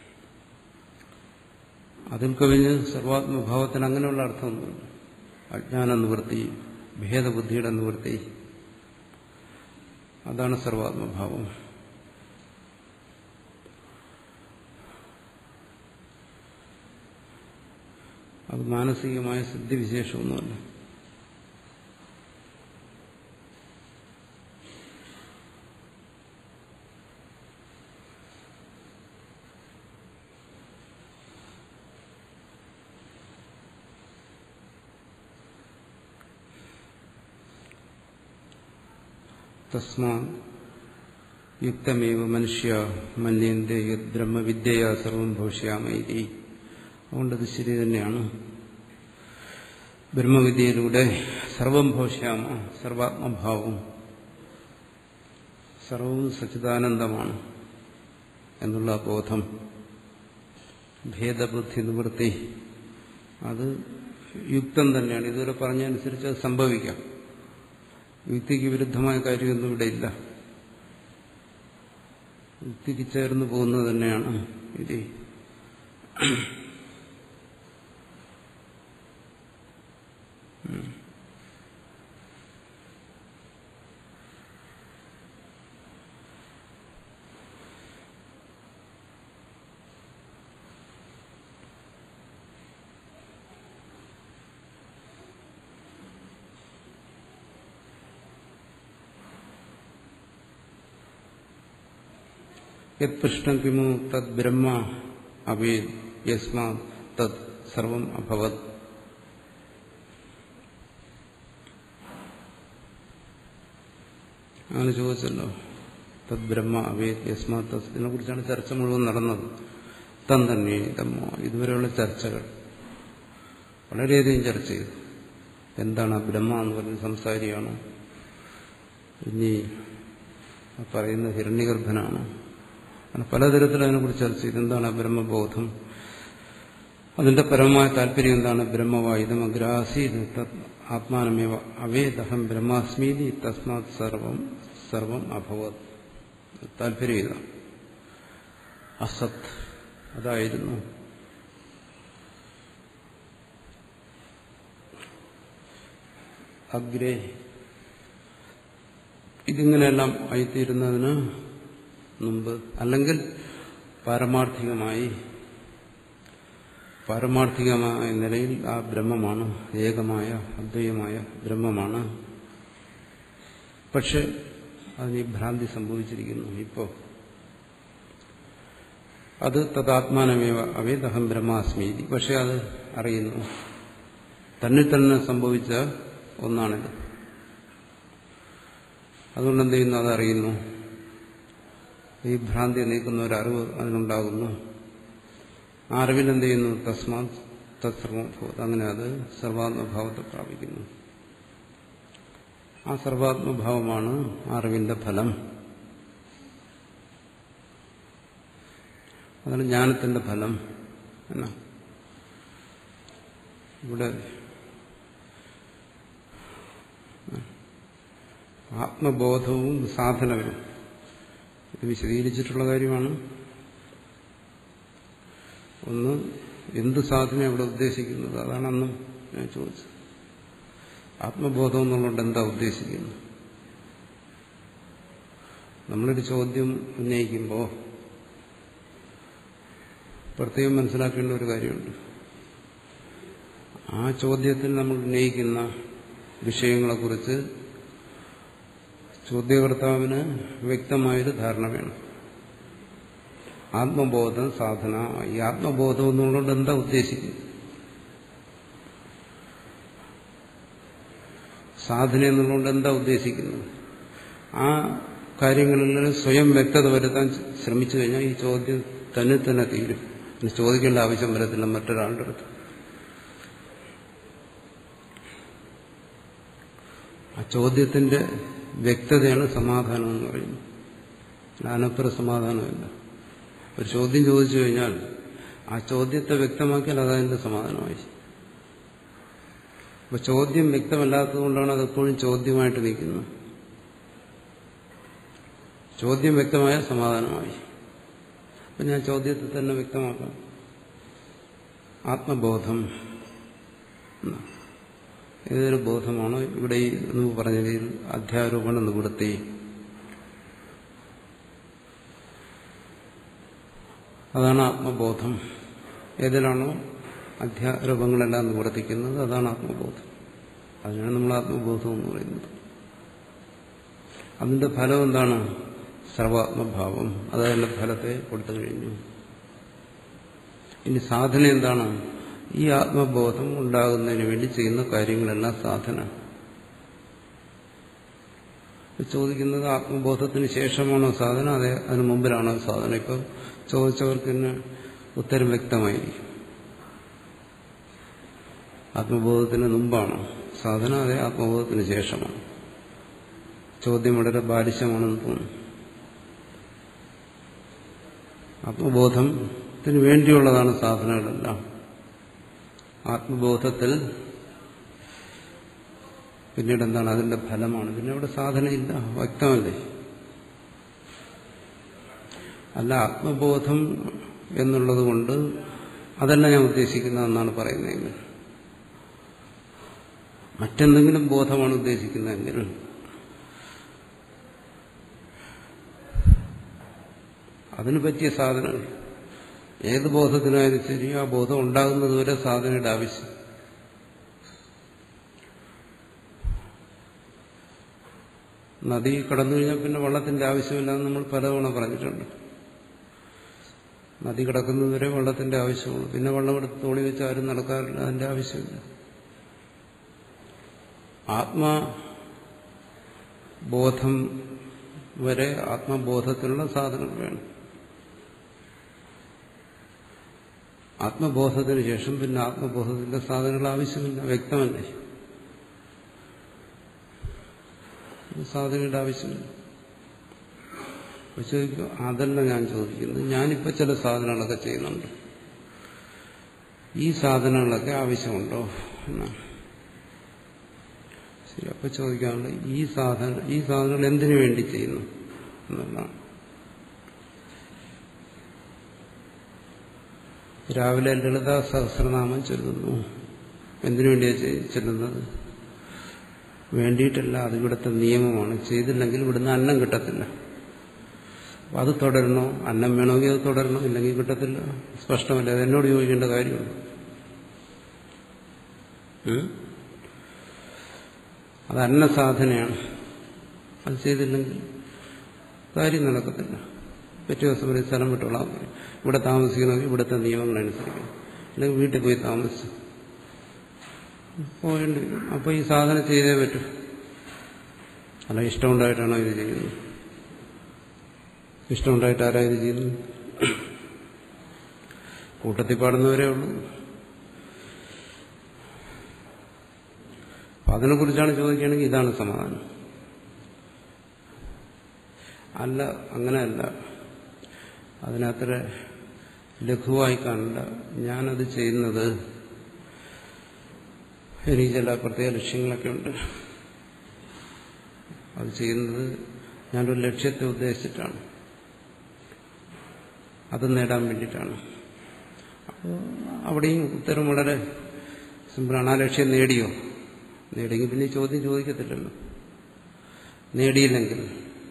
അതിൽ കവിഞ്ഞ് സർവാത്മഭാവത്തിന് അങ്ങനെയുള്ള അർത്ഥമൊന്നുമില്ല അജ്ഞാന നിവൃത്തി ഭേദബുദ്ധിയുടെ നിവൃത്തി അതാണ് സർവാത്മഭാവം അത് മാനസികമായ സിദ്ധിവിശേഷമൊന്നുമല്ല തസ്മാ യുക്തമേവ മനുഷ്യ മന്യന്റെ ബ്രഹ്മവിദ്യയാ സർവം ഭവിഷ്യാമൈതി അതുകൊണ്ടത് ശരി തന്നെയാണ് ബ്രഹ്മവിദ്യയിലൂടെ സർവം ഭവിഷ്യാമ സർവാത്മഭാവം സർവവും സച്ചിദാനന്ദമാണ് എന്നുള്ള ബോധം ഭേദബുദ്ധി നിവൃത്തി അത് യുക്തം തന്നെയാണ് ഇതുവരെ പറഞ്ഞതനുസരിച്ച് അത് സംഭവിക്കാം യുക്തിക്ക് വിരുദ്ധമായ കാര്യമൊന്നും ഇവിടെ ഇല്ല യുക്തിക്ക് ചേർന്ന് പോകുന്നത് തന്നെയാണ് ഇത് യത്പൃഷ്ടം കിമു തദ് ബ്രഹ്മ അവേദ് യസ്മാ തത് സർവം അഭവത് അങ്ങനെ ചോദിച്ചല്ലോ തദ് ബ്രഹ്മ അവേദ് യസ്മാ തത് ഇതിനെ കുറിച്ചാണ് ചർച്ച മുഴുവൻ നടന്നത് തൻ തന്നെ തമ്മോ ഇതുവരെയുള്ള ചർച്ചകൾ വളരെയധികം ചർച്ച ചെയ്തു എന്താണ് ആ ബ്രഹ്മ എന്ന് പറഞ്ഞ് സംസാരിയാണ് ഇനി പറയുന്ന ഹിരണ്യഗർഭനാണ് അങ്ങനെ പലതരത്തിൽ അതിനെക്കുറിച്ച് ചർച്ച ചെയ്തു എന്താണ് ബ്രഹ്മബോധം അതിന്റെ പരമമായ താല്പര്യം എന്താണ് ബ്രഹ്മവായുധം അഗ്രാസീത് ആത്മാനമേവ അവേദഹം ബ്രഹ്മാസ്മീതി തസ്മാത് സർവം സർവം അഭവത് താല്പര്യം ഇതാ അസത് അതായിരുന്നു അഗ്രേ ഇതിങ്ങനെയെല്ലാം ആയിത്തീരുന്നതിന് മുമ്പ് അല്ലെങ്കിൽ പാരമാർത്ഥികമായി പാരമാർത്ഥികമായ നിലയിൽ ആ ബ്രഹ്മമാണ് ഏകമായ അദ്വൈതമായ ബ്രഹ്മമാണ് പക്ഷെ അതിന് ഈ ഭ്രാന്തി സംഭവിച്ചിരിക്കുന്നു ഇപ്പോൾ അത് തദാത്മാനമേവ അവേദഹം ബ്രഹ്മാസ്മീതി പക്ഷെ അത് അറിയുന്നു തന്നിൽ തന്നെ സംഭവിച്ച ഒന്നാണിത് അതുകൊണ്ട് എന്ത് ചെയ്യുന്നു അതറിയുന്നു ഈ ഭ്രാന്തി നീക്കുന്ന ഒരു അറിവ് അതിനുണ്ടാകുന്നു ആ അറിവിൽ എന്ത് ചെയ്യുന്നു തസ്മാത് തത്സർവഭൂത് അങ്ങനെ അത് സർവാത്മഭാവത്തെ പ്രാപിക്കുന്നു ആ സർവാത്മഭാവമാണ് അറിവിന്റെ ഫലം അതാണ് ജ്ഞാനത്തിന്റെ ഫലം എന്നാ ഇവിടെ ആത്മബോധവും സാധനവും ഇത് വിശദീകരിച്ചിട്ടുള്ള കാര്യമാണ് ഒന്ന് എന്ത് സാധന അവിടെ ഉദ്ദേശിക്കുന്നത് അതാണ് അന്നും ഞാൻ ചോദിച്ചത് ആത്മബോധം എന്നുള്ളത് എന്താ ഉദ്ദേശിക്കുന്നത് നമ്മളൊരു ചോദ്യം ഉന്നയിക്കുമ്പോൾ പ്രത്യേകം മനസ്സിലാക്കേണ്ട ഒരു കാര്യമുണ്ട് ആ ചോദ്യത്തിൽ നമ്മൾ ഉന്നയിക്കുന്ന വിഷയങ്ങളെക്കുറിച്ച് ചോദ്യകർത്താവിന് വ്യക്തമായൊരു ധാരണ വേണം ആത്മബോധം സാധന ഈ ആത്മബോധം എന്നുള്ളത് എന്താ ഉദ്ദേശിക്കുന്നത് സാധന എന്നുള്ളത് എന്താ ഉദ്ദേശിക്കുന്നത് ആ കാര്യങ്ങളിൽ സ്വയം വ്യക്തത വരുത്താൻ ശ്രമിച്ചു കഴിഞ്ഞാൽ ഈ ചോദ്യം തന്നെ തന്നെ തീരും ഇനി ചോദിക്കേണ്ട ആവശ്യം വരത്തില്ല മറ്റൊരാളുടെ അടുത്ത് ആ ചോദ്യത്തിന്റെ വ്യക്തതയാണ് സമാധാനം എന്ന് പറയുന്നത് അനപ്പുറ സമാധാനമല്ല ഒരു ചോദ്യം ചോദിച്ചു കഴിഞ്ഞാൽ ആ ചോദ്യത്തെ വ്യക്തമാക്കിയാൽ അതതിന്റെ സമാധാനമായി അപ്പൊ ചോദ്യം വ്യക്തമല്ലാത്തതുകൊണ്ടാണ് അതെപ്പോഴും ചോദ്യമായിട്ട് നിൽക്കുന്നത് ചോദ്യം വ്യക്തമായ സമാധാനമായി അപ്പൊ ഞാൻ ചോദ്യത്തെ തന്നെ വ്യക്തമാക്കാം ആത്മബോധം ഏതൊരു ബോധമാണോ ഇവിടെ ഈ എന്ന് പറഞ്ഞതിൽ അധ്യാരോപണ നിവൃത്തി അതാണ് ആത്മബോധം ഏതിലാണോ അധ്യാരോപങ്ങളെല്ലാം നിവർത്തിക്കുന്നത് അതാണ് ആത്മബോധം അതിനാണ് നമ്മൾ ആത്മബോധം എന്ന് പറയുന്നത് അതിന്റെ ഫലം എന്താണ് സർവാത്മഭാവം അത് അതിന്റെ ഫലത്തെ കൊടുത്തു കഴിഞ്ഞു ഇനി സാധന എന്താണ് ഈ ആത്മബോധം ഉണ്ടാകുന്നതിന് വേണ്ടി ചെയ്യുന്ന കാര്യങ്ങളെല്ലാം സാധന ചോദിക്കുന്നത് ആത്മബോധത്തിന് ശേഷമാണോ സാധന അതെ അതിന് മുമ്പിലാണോ സാധന ഇപ്പം ചോദിച്ചവർക്ക് തന്നെ ഉത്തരം വ്യക്തമായിരിക്കും ആത്മബോധത്തിന് മുമ്പാണോ സാധന അതെ ആത്മബോധത്തിന് ശേഷമാണ് ചോദ്യം വളരെ ബാലിശമാണെന്ന് തോന്നുന്നു ആത്മബോധത്തിന് വേണ്ടിയുള്ളതാണ് സാധനങ്ങളെല്ലാം ആത്മബോധത്തിൽ പിന്നീട് എന്താണ് അതിന്റെ ഫലമാണ് പിന്നെ അവിടെ സാധനയില്ല വ്യക്തമല്ലേ അല്ല ആത്മബോധം എന്നുള്ളത് കൊണ്ട് അതല്ല ഞാൻ ഉദ്ദേശിക്കുന്നതെന്നാണ് പറയുന്നതെങ്കിൽ മറ്റെന്തെങ്കിലും ബോധമാണ് ഉദ്ദേശിക്കുന്നതെങ്കിൽ അതിന് പറ്റിയ സാധനങ്ങൾ ഏത് ബോധത്തിനായാലും ശരി ആ ബോധം ഉണ്ടാകുന്നതുവരെ സാധനയുടെ ആവശ്യം നദി കടന്നു കഴിഞ്ഞാൽ പിന്നെ വെള്ളത്തിന്റെ ആവശ്യമില്ലെന്ന് നമ്മൾ പലതവണ പറഞ്ഞിട്ടുണ്ട് നദി കിടക്കുന്നതുവരെ വെള്ളത്തിന്റെ ആവശ്യമുള്ളൂ പിന്നെ വെള്ളം എടുത്ത് തോണി വെച്ച് ആരും നടക്കാറില്ല അതിന്റെ ആവശ്യമില്ല ആത്മബോധം വരെ ആത്മബോധത്തിനുള്ള സാധനങ്ങൾ വേണം ആത്മബോധത്തിന് ശേഷം പിന്നെ ആത്മബോധത്തിന്റെ സാധനങ്ങൾ ആവശ്യമില്ല വ്യക്തമല്ലേ സാധനയുടെ ആവശ്യമില്ല ചോദിക്കും അതല്ല ഞാൻ ചോദിക്കുന്നത് ഞാനിപ്പോൾ ചില സാധനങ്ങളൊക്കെ ചെയ്യുന്നുണ്ട് ഈ സാധനങ്ങളൊക്കെ ആവശ്യമുണ്ടോ എന്നാണ് ശരി അപ്പൊ ചോദിക്കാനുള്ള ഈ സാധന ഈ സാധനങ്ങൾ എന്തിനു വേണ്ടി ചെയ്യുന്നു എന്നുള്ളതാണ് രാവിലെ ലളിത സഹസ്രനാമം ചൊല്ലുന്നു എന്തിനു വേണ്ടിയാണ് ചെല്ലുന്നത് വേണ്ടിയിട്ടല്ല അത് ഇവിടുത്തെ നിയമമാണ് ചെയ്തില്ലെങ്കിൽ ഇവിടുന്ന് അന്നം കിട്ടത്തില്ല അപ്പൊ അത് തുടരണോ അന്നം വേണമെങ്കിൽ അത് തുടരണം ഇല്ലെങ്കിൽ കിട്ടത്തില്ല സ്പഷ്ടമല്ല അത് എന്നോട് ചോദിക്കേണ്ട കാര്യമുണ്ട് അത് അന്നസാധനയാണ് അത് ചെയ്തില്ലെങ്കിൽ കാര്യം നടക്കത്തില്ല പിറ്റേ ദിവസം വരെ സ്ഥലം വിട്ടോളാം ഇവിടെ താമസിക്കണമെങ്കിൽ ഇവിടുത്തെ നിയമങ്ങളനുസരിക്കണം അല്ലെങ്കിൽ വീട്ടിൽ പോയി താമസിച്ചു പോകേണ്ടി വരും അപ്പോൾ ഈ സാധനം ചെയ്തേ പറ്റൂ അല്ല ഇഷ്ടമുണ്ടായിട്ടാണോ ഇത് ചെയ്യുന്നത് ഇഷ്ടമുണ്ടായിട്ട് ആരാ ഇത് ചെയ്യുന്നത് കൂട്ടത്തിൽ പാടുന്നവരേ ഉള്ളൂ അപ്പൊ അതിനെക്കുറിച്ചാണ് ചോദിക്കുകയാണെങ്കിൽ ഇതാണ് സമാധാനം അല്ല അങ്ങനെയല്ല അതിനത്ര ലഘുവായി കാണില്ല ഞാനത് ചെയ്യുന്നത് എനിക്ക് ചില പ്രത്യേക ലക്ഷ്യങ്ങളൊക്കെ ഉണ്ട് അത് ചെയ്യുന്നത് ഞാനൊരു ലക്ഷ്യത്തെ ഉദ്ദേശിച്ചിട്ടാണ് അത് നേടാൻ വേണ്ടിയിട്ടാണ് അപ്പോൾ അവിടെയും ഉത്തരം വളരെ സിമ്പിളാണ് ആ ലക്ഷ്യം നേടിയോ നേടിയെങ്കിൽ പിന്നെ ഈ ചോദ്യം ചോദിക്കത്തില്ലല്ലോ നേടിയില്ലെങ്കിൽ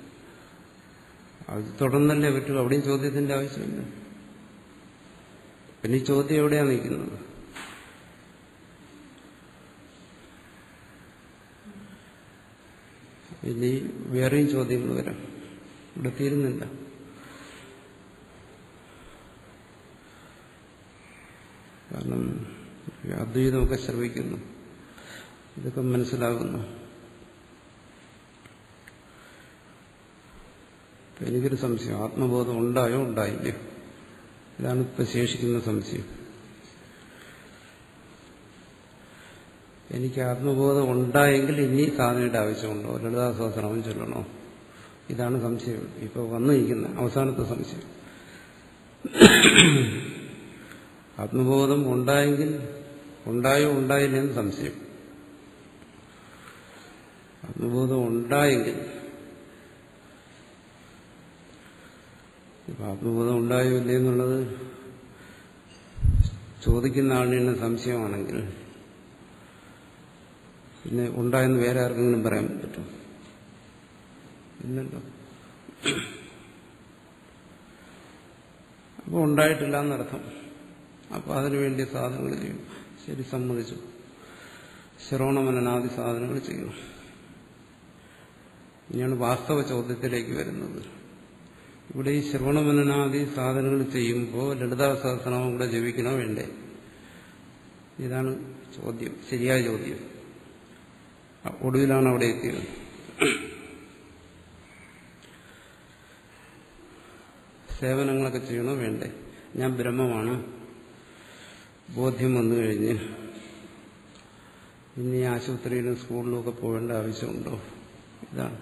അത് തുടർന്നല്ലേ പറ്റൂ അവിടെയും ചോദ്യത്തിന്റെ ആവശ്യമില്ല പിന്നെ ഈ ചോദ്യം എവിടെയാണ് നിൽക്കുന്നത് ഇനി വേറെയും ചോദ്യങ്ങൾ വരാം ഇവിടെ തീരുന്നില്ല കാരണം അദ്വൈതമൊക്കെ ശ്രമിക്കുന്നു ഇതൊക്കെ മനസ്സിലാകുന്നു എനിക്കൊരു സംശയം ആത്മബോധം ഉണ്ടായോ ഉണ്ടായില്ലയോ ഇതാണ് ഇപ്പൊ ശേഷിക്കുന്ന സംശയം എനിക്ക് ആത്മബോധം ഉണ്ടായെങ്കിൽ ഇനി സാധനയുടെ ആവശ്യമുണ്ടോ ലളിതാ സഹസ്രമം ചൊല്ലണോ ഇതാണ് സംശയം ഇപ്പൊ വന്നിരിക്കുന്ന അവസാനത്തെ സംശയം ആത്മബോധം ഉണ്ടായെങ്കിൽ ഉണ്ടായോ ഉണ്ടായില്ലെന്ന് സംശയം ആത്മബോധം ഉണ്ടായെങ്കിൽ ഇപ്പൊ ആത്മബോധം ഉണ്ടായോ ഇല്ലേ എന്നുള്ളത് ചോദിക്കുന്ന ആളിന് സംശയമാണെങ്കിൽ പിന്നെ ഉണ്ടായെന്ന് വേറെ ആർക്കെങ്കിലും പറയാൻ പറ്റും ഇല്ലല്ലോ അപ്പോൾ ഉണ്ടായിട്ടില്ല എന്നർത്ഥം അപ്പോൾ അതിനു വേണ്ടി സാധനങ്ങൾ ചെയ്യും ശരി സമ്മതിച്ചു ശ്രവണമനനാദി സാധനങ്ങൾ ചെയ്യണം ഇനിയാണ് വാസ്തവ ചോദ്യത്തിലേക്ക് വരുന്നത് ഇവിടെ ഈ ശ്രവണമനനാദി സാധനങ്ങൾ ചെയ്യുമ്പോൾ ലളിതാ സഹസ്രനാമം കൂടെ ജപിക്കണോ വേണ്ടേ ഇതാണ് ചോദ്യം ശരിയായ ചോദ്യം ഒടുവിലാണ് അവിടെ എത്തിയത് സേവനങ്ങളൊക്കെ ചെയ്യണോ വേണ്ടേ ഞാൻ ബ്രഹ്മമാണ് ബോധ്യം വന്നു കഴിഞ്ഞ് ഇനി ആശുപത്രിയിലും സ്കൂളിലും ഒക്കെ പോകേണ്ട ആവശ്യമുണ്ടോ ഇതാണ്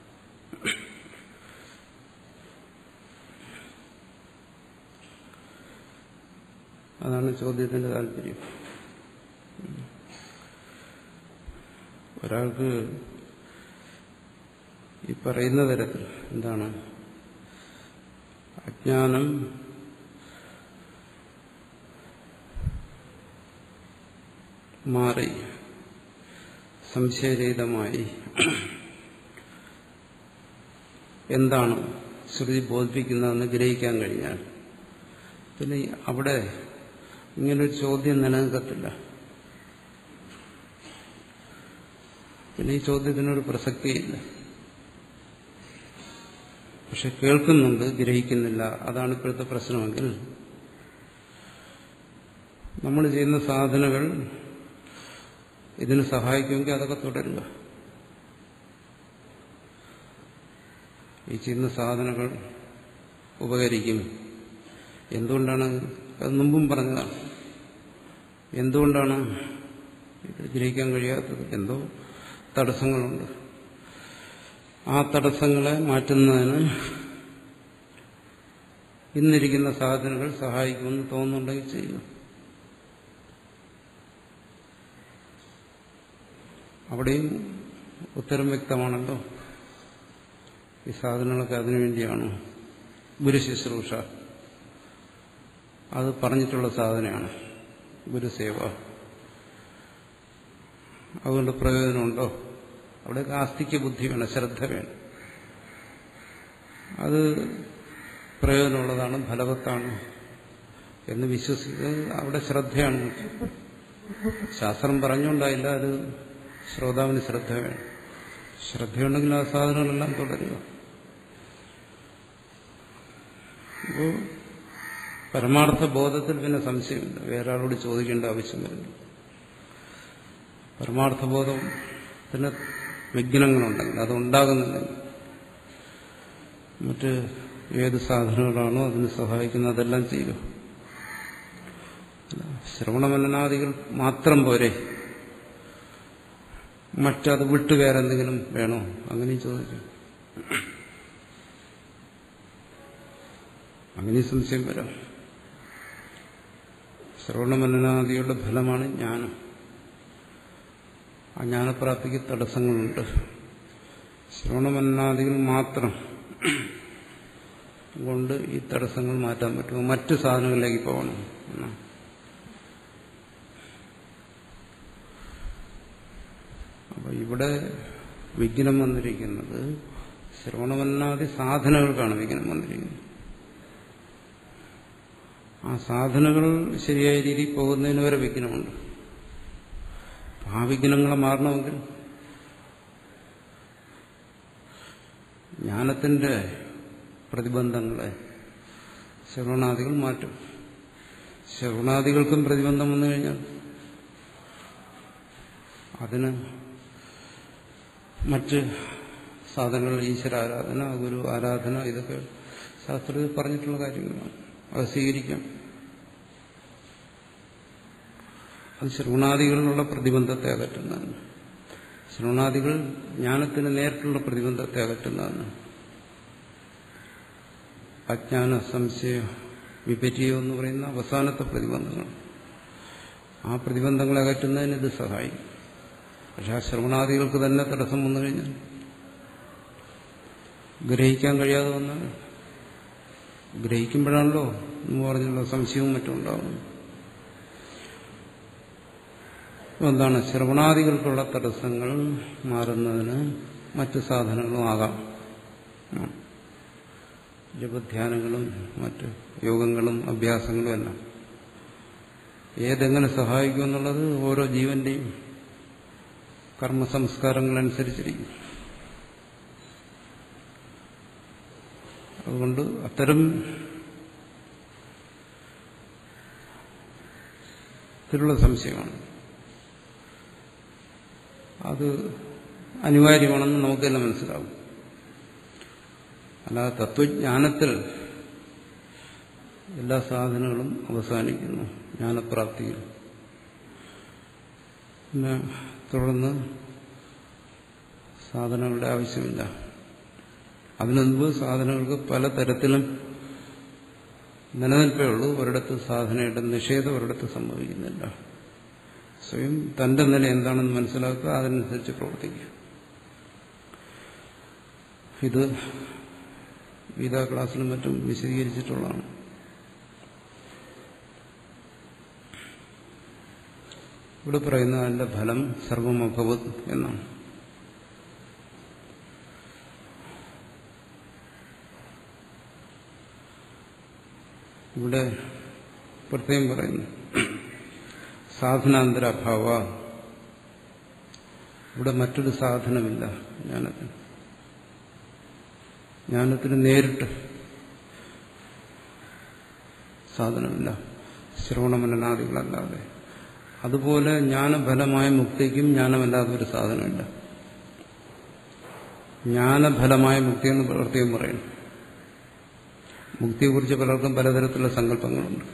അതാണ് ചോദ്യത്തിന്റെ താല്പര്യം ഒരാൾക്ക് ഈ പറയുന്ന തരത്തിൽ എന്താണ് അജ്ഞാനം മാറി സംശയരഹിതമായി എന്താണ് ശ്രുതി ബോധിപ്പിക്കുന്നതെന്ന് ഗ്രഹിക്കാൻ കഴിഞ്ഞാൽ പിന്നെ അവിടെ ഇങ്ങനൊരു ചോദ്യം നിലനിൽക്കത്തില്ല പിന്നെ ഈ ചോദ്യത്തിനൊരു പ്രസക്തിയില്ല പക്ഷെ കേൾക്കുന്നുണ്ട് ഗ്രഹിക്കുന്നില്ല അതാണ് ഇപ്പോഴത്തെ പ്രശ്നമെങ്കിൽ നമ്മൾ ചെയ്യുന്ന സാധനകൾ ഇതിന് സഹായിക്കുമെങ്കിൽ അതൊക്കെ തുടരുക ഈ ചെയ്യുന്ന സാധനങ്ങൾ ഉപകരിക്കും എന്തുകൊണ്ടാണ് അത് മുമ്പും പറഞ്ഞതാണ് എന്തുകൊണ്ടാണ് ഇത് ഗ്രഹിക്കാൻ കഴിയാത്തത് എന്തോ തടസ്സങ്ങളുണ്ട് ആ തടസ്സങ്ങളെ മാറ്റുന്നതിന് ഇന്നിരിക്കുന്ന സാധനങ്ങൾ സഹായിക്കുമെന്ന് തോന്നുന്നുണ്ടെങ്കിൽ ചെയ്യുക അവിടെയും ഉത്തരം വ്യക്തമാണല്ലോ ഈ സാധനങ്ങളൊക്കെ അതിനുവേണ്ടിയാണ് ഗുരുശുശ്രൂഷ അത് പറഞ്ഞിട്ടുള്ള സാധനമാണ് ഗുരുസേവ അതുകൊണ്ട് പ്രയോജനമുണ്ടോ അവിടെയൊക്കെ ആസ്തിക്ക് ബുദ്ധി വേണം ശ്രദ്ധ വേണം അത് പ്രയോജനമുള്ളതാണ് ഫലവത്താണ് എന്ന് വിശ്വസിക്കുന്നത് അവിടെ ശ്രദ്ധയാണ് ശാസ്ത്രം പറഞ്ഞുകൊണ്ടായില്ല അത് ശ്രോതാവിന് ശ്രദ്ധ വേണം ശ്രദ്ധയുണ്ടെങ്കിൽ ആ സാധനങ്ങളെല്ലാം തുടരുക അപ്പോൾ പരമാർത്ഥ ബോധത്തിൽ പിന്നെ സംശയമില്ല വേറെ ആളോട് ചോദിക്കേണ്ട ആവശ്യം വരുന്നു പരമാർത്ഥ ബോധത്തിന് വിഘ്നങ്ങളുണ്ടെങ്കിൽ അത് ഉണ്ടാകുന്നില്ലെങ്കിൽ മറ്റ് ഏത് സാധനങ്ങളാണോ അതിന് സഹായിക്കുന്ന അതെല്ലാം ചെയ്യുക ശ്രവണമനനാദികൾ മാത്രം പോരെ മറ്റത് വിട്ട് വേറെ എന്തെങ്കിലും വേണോ അങ്ങനെയും ചോദിക്കും അങ്ങനെയും സംശയം വരാം ശ്രവണമനനാദിയുടെ ഫലമാണ് ജ്ഞാനം ആ ജ്ഞാനപ്രാപ്തിക്ക് തടസ്സങ്ങളുണ്ട് ശ്രവണമനനാദികൾ മാത്രം കൊണ്ട് ഈ തടസ്സങ്ങൾ മാറ്റാൻ പറ്റുമോ മറ്റു സാധനങ്ങളിലേക്ക് പോകണം എന്നാണ് ഇവിടെ വിഘ്നം വന്നിരിക്കുന്നത് ശ്രവണമല്ലാതെ സാധനകൾക്കാണ് വിഘ്നം വന്നിരിക്കുന്നത് ആ സാധനകൾ ശരിയായ രീതിയിൽ പോകുന്നതിന് വരെ വിഘ്നമുണ്ട് ആ വിഘ്നങ്ങളെ മാറണമെങ്കിൽ ജ്ഞാനത്തിന്റെ പ്രതിബന്ധങ്ങളെ ശ്രവണാദികൾ മാറ്റും ശ്രവണാദികൾക്കും പ്രതിബന്ധം വന്നു കഴിഞ്ഞാൽ അതിന് മറ്റ് സാധനങ്ങൾ ഈശ്വരാരാധന ഗുരു ആരാധന ഇതൊക്കെ ശാസ്ത്രത്തിൽ പറഞ്ഞിട്ടുള്ള കാര്യങ്ങളാണ് അത് സ്വീകരിക്കാം അത് ശ്രവണാദികളിലുള്ള പ്രതിബന്ധത്തെ അകറ്റുന്നതാണ് ശ്രവണാദികൾ ജ്ഞാനത്തിന് നേരിട്ടുള്ള പ്രതിബന്ധത്തെ അകറ്റുന്നതാണ് അജ്ഞാന സംശയ വിപരീയം എന്ന് പറയുന്ന അവസാനത്തെ പ്രതിബന്ധങ്ങൾ ആ പ്രതിബന്ധങ്ങളെ അകറ്റുന്നതിന് ഇത് സഹായിക്കും പക്ഷെ ആ ശ്രവണാദികൾക്ക് തന്നെ തടസ്സം വന്നു കഴിഞ്ഞാൽ ഗ്രഹിക്കാൻ കഴിയാതെ വന്നാൽ ഗ്രഹിക്കുമ്പോഴാണല്ലോ എന്ന് പറഞ്ഞുള്ള സംശയവും മറ്റും ഉണ്ടാകുന്നത് എന്താണ് ശ്രവണാദികൾക്കുള്ള തടസ്സങ്ങൾ മാറുന്നതിന് മറ്റു സാധനങ്ങളും ആകാം ജപധ്യാനങ്ങളും മറ്റ് യോഗങ്ങളും അഭ്യാസങ്ങളും എല്ലാം ഏതെങ്ങനെ സഹായിക്കും എന്നുള്ളത് ഓരോ ജീവന്റെയും കർമ്മസംസ്കാരങ്ങളനുസരിച്ചിരിക്കും അതുകൊണ്ട് അത്തരം ത്തിലുള്ള സംശയമാണ് അത് അനിവാര്യമാണെന്ന് നമുക്കെല്ലാം മനസ്സിലാവും അല്ലാതെ തത്വജ്ഞാനത്തിൽ എല്ലാ സാധനങ്ങളും അവസാനിക്കുന്നു ജ്ഞാനപ്രാപ്തിയിൽ പിന്നെ തുടർന്ന് സാധനങ്ങളുടെ ആവശ്യമില്ല അതിനു മുൻപ് സാധനങ്ങൾക്ക് പലതരത്തിലും നിലനിൽപ്പേ ഉള്ളൂ ഒരിടത്ത് സാധനയുടെ നിഷേധം ഒരിടത്ത് സംഭവിക്കുന്നില്ല സ്വയം തന്റെ നില എന്താണെന്ന് മനസ്സിലാക്കുക അതിനനുസരിച്ച് പ്രവർത്തിക്കുക ഇത് ഗീതാ ക്ലാസ്സിലും മറ്റും വിശദീകരിച്ചിട്ടുള്ളതാണ് ഇവിടെ പറയുന്ന അതിന്റെ ഫലം സർവമഭവത് എന്നാണ് ഇവിടെ പ്രത്യേകം പറയുന്നു സാധനാന്തരഭാവ ഇവിടെ മറ്റൊരു സാധനമില്ല ജ്ഞാനത്തിന് ജ്ഞാനത്തിന് നേരിട്ട് സാധനമില്ല ശ്രവണമനനാദികളല്ലാതെ അതുപോലെ ജ്ഞാനഫലമായ മുക്തിക്കും ജ്ഞാനമല്ലാത്ത ഒരു സാധനമില്ല ജ്ഞാനഫലമായ മുക്തി എന്ന് പ്രത്യേകം പറയുന്നു മുക്തിയെക്കുറിച്ച് പലർക്കും പലതരത്തിലുള്ള സങ്കല്പങ്ങളുണ്ട്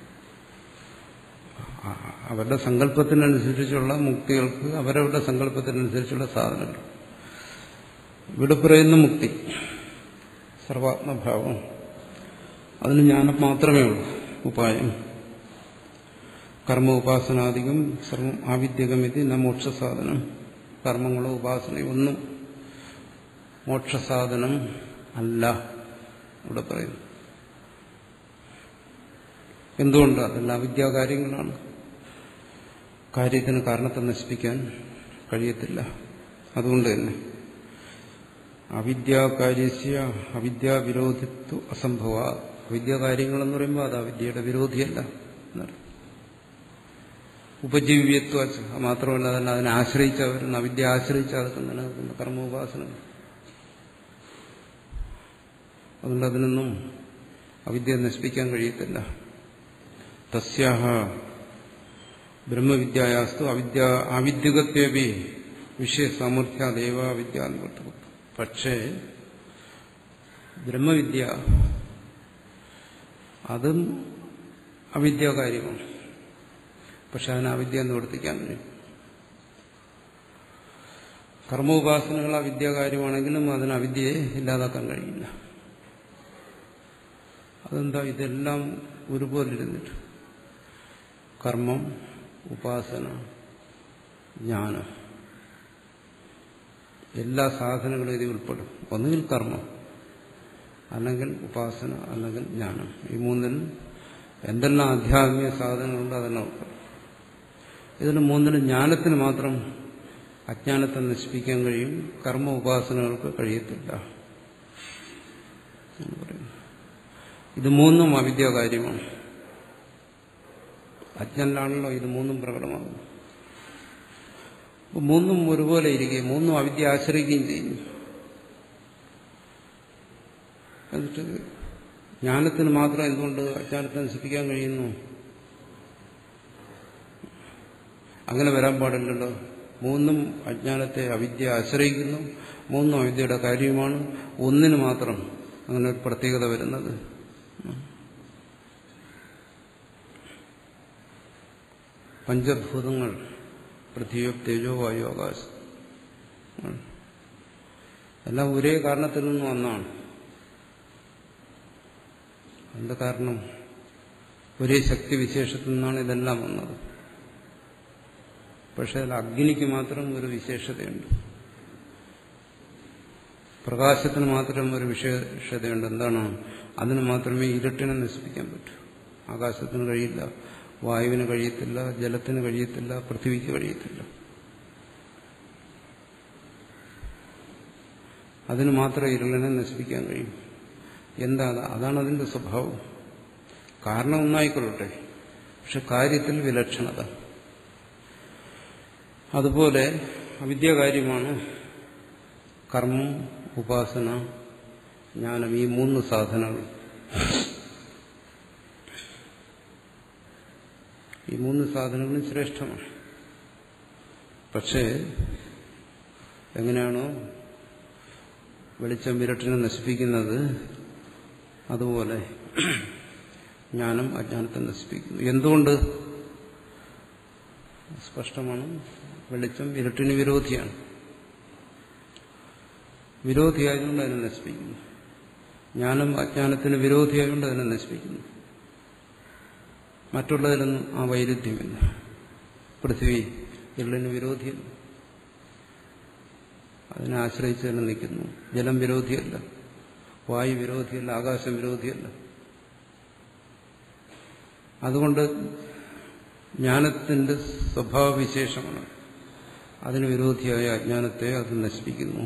അവരുടെ സങ്കല്പത്തിനനുസരിച്ചുള്ള മുക്തികൾക്ക് അവരവരുടെ സങ്കല്പത്തിനനുസരിച്ചുള്ള സാധനങ്ങൾ ഇവിടെ പറയുന്ന മുക്തി സർവാത്മഭാവം അതിന് ജ്ഞാനം മാത്രമേ ഉള്ളൂ ഉപായം കർമ്മ ഉപാസനാദികം സർവം ആവിദ്യകമിതി ന മോക്ഷസാധനം കർമ്മങ്ങളോ ഉപാസനയോ ഒന്നും മോക്ഷസാധനം അല്ല ഇവിടെ പറയുന്നു എന്തുകൊണ്ട് അതെല്ലാം അവിദ്യാകാര്യങ്ങളാണ് കാര്യത്തിന് കാരണത്തെ നശിപ്പിക്കാൻ കഴിയത്തില്ല അതുകൊണ്ട് തന്നെ അവിദ്യാകാര്യസ്യ അവിദ്യാവിരോധിത്വ അസംഭവ അവിദ്യാകാര്യങ്ങളെന്ന് പറയുമ്പോൾ അത് അവിദ്യയുടെ വിരോധിയല്ല എന്നറിയാം ഉപജീവ്യത്വ മാത്രമല്ല അതല്ല അതിനെ ആശ്രയിച്ച വരുന്ന അവിദ്യ ആശ്രയിച്ച അതൊക്കെ നിലനിൽക്കുന്ന കർമ്മോപാസന അതുകൊണ്ട് അതിനൊന്നും അവിദ്യ നശിപ്പിക്കാൻ കഴിയത്തില്ല തസ്യാഹ ബ്രഹ്മവിദ്യായാസ്തു അവിദ്യ ആവിദ്യകത്വപി വിഷയസാമർഥ്യാദേവ വിദ്യ പക്ഷേ ബ്രഹ്മവിദ്യ അതും അവിദ്യാകാര്യമാണ് പക്ഷെ അതിന് അവിദ്യ നിവർത്തിക്കാൻ കഴിയും കർമ്മോപാസനകൾ അവിദ്യാകാര്യമാണെങ്കിലും അതിന് അവിദ്യയെ ഇല്ലാതാക്കാൻ കഴിയില്ല അതെന്താ ഇതെല്ലാം ഒരുപോലിരുന്നിട്ട് കർമ്മം ഉപാസന ജ്ഞാനം എല്ലാ സാധനങ്ങളും ഇതിൽ ഉൾപ്പെടും ഒന്നുകിൽ കർമ്മം അല്ലെങ്കിൽ ഉപാസന അല്ലെങ്കിൽ ജ്ഞാനം ഈ മൂന്നിൽ എന്തെല്ലാം ആധ്യാത്മിക സാധനങ്ങളുണ്ട് അതെല്ലാം ഉൾപ്പെടും ഇതിന് മൂന്നിന് ജ്ഞാനത്തിന് മാത്രം അജ്ഞാനത്തെ നശിപ്പിക്കാൻ കഴിയും കർമ്മ ഉപാസനകൾക്ക് കഴിയത്തില്ല എന്ന് പറയുന്നു ഇത് മൂന്നും അവിദ്യ കാര്യമാണ് അജ്ഞനിലാണല്ലോ ഇത് മൂന്നും പ്രകടമാകുന്നത് മൂന്നും ഒരുപോലെ ഇരിക്കുകയും മൂന്നും അവിദ്യ ആശ്രയിക്കുകയും ചെയ്യുന്നു എന്നിട്ട് ജ്ഞാനത്തിന് മാത്രം എന്തുകൊണ്ട് അജ്ഞാനത്തെ നശിപ്പിക്കാൻ കഴിയുന്നു അങ്ങനെ വരാൻ പാടില്ലല്ലോ മൂന്നും അജ്ഞാനത്തെ അവിദ്യ ആശ്രയിക്കുന്നു മൂന്നും അവിദ്യയുടെ കാര്യമാണ് ഒന്നിന് മാത്രം അങ്ങനെ ഒരു പ്രത്യേകത വരുന്നത് പഞ്ചഭൂതങ്ങൾ പൃഥ്വി തേജോ വായു ആകാശം എല്ലാം ഒരേ കാരണത്തിൽ നിന്ന് വന്നാണ് എന്താ കാരണം ഒരേ ശക്തി വിശേഷത്തിൽ നിന്നാണ് ഇതെല്ലാം വന്നത് പക്ഷെ അതിൽ അഗ്നിക്ക് മാത്രം ഒരു വിശേഷതയുണ്ട് പ്രകാശത്തിന് മാത്രം ഒരു വിശേഷതയുണ്ട് എന്താണ് അതിന് മാത്രമേ ഇരുട്ടിനെ നശിപ്പിക്കാൻ പറ്റൂ ആകാശത്തിന് കഴിയില്ല വായുവിന് കഴിയത്തില്ല ജലത്തിന് കഴിയത്തില്ല പൃഥ്വിക്ക് കഴിയത്തില്ല അതിന് മാത്രമേ ഇരുളിനെ നശിപ്പിക്കാൻ കഴിയും എന്താ അതാണ് അതിന്റെ സ്വഭാവം കാരണം ഒന്നായിക്കൊള്ളട്ടെ പക്ഷെ കാര്യത്തിൽ വിലക്ഷണത അതുപോലെ അവിദ്യാകാര്യമാണ് കർമ്മം ഉപാസന ജ്ഞാനം ഈ മൂന്ന് സാധനങ്ങൾ ഈ മൂന്ന് സാധനങ്ങളും ശ്രേഷ്ഠമാണ് പക്ഷേ എങ്ങനെയാണോ വെളിച്ചം വിരട്ടിനെ നശിപ്പിക്കുന്നത് അതുപോലെ ജ്ഞാനം അജ്ഞാനത്തെ നശിപ്പിക്കുന്നു എന്തുകൊണ്ട് സ്പഷ്ടമാണ് വെളിച്ചം ഇരുട്ടിന് വിരോധിയാണ് വിരോധിയായതുകൊണ്ട് അതിനെ നശിപ്പിക്കുന്നു ജ്ഞാനം അജ്ഞാനത്തിന് വിരോധിയായതുകൊണ്ട് അതിനെ നശിപ്പിക്കുന്നു മറ്റുള്ളതിലൊന്നും ആ വൈരുദ്ധ്യമില്ല പൃഥ്വി ഇരുളിന് വിരോധിയല്ല അതിനെ ആശ്രയിച്ച് തന്നെ നിൽക്കുന്നു ജലം വിരോധിയല്ല വായു വിരോധിയല്ല ആകാശം വിരോധിയല്ല അതുകൊണ്ട് ജ്ഞാനത്തിന്റെ സ്വഭാവവിശേഷമാണ് അതിന് വിരോധിയായ അജ്ഞാനത്തെ അത് നശിപ്പിക്കുന്നു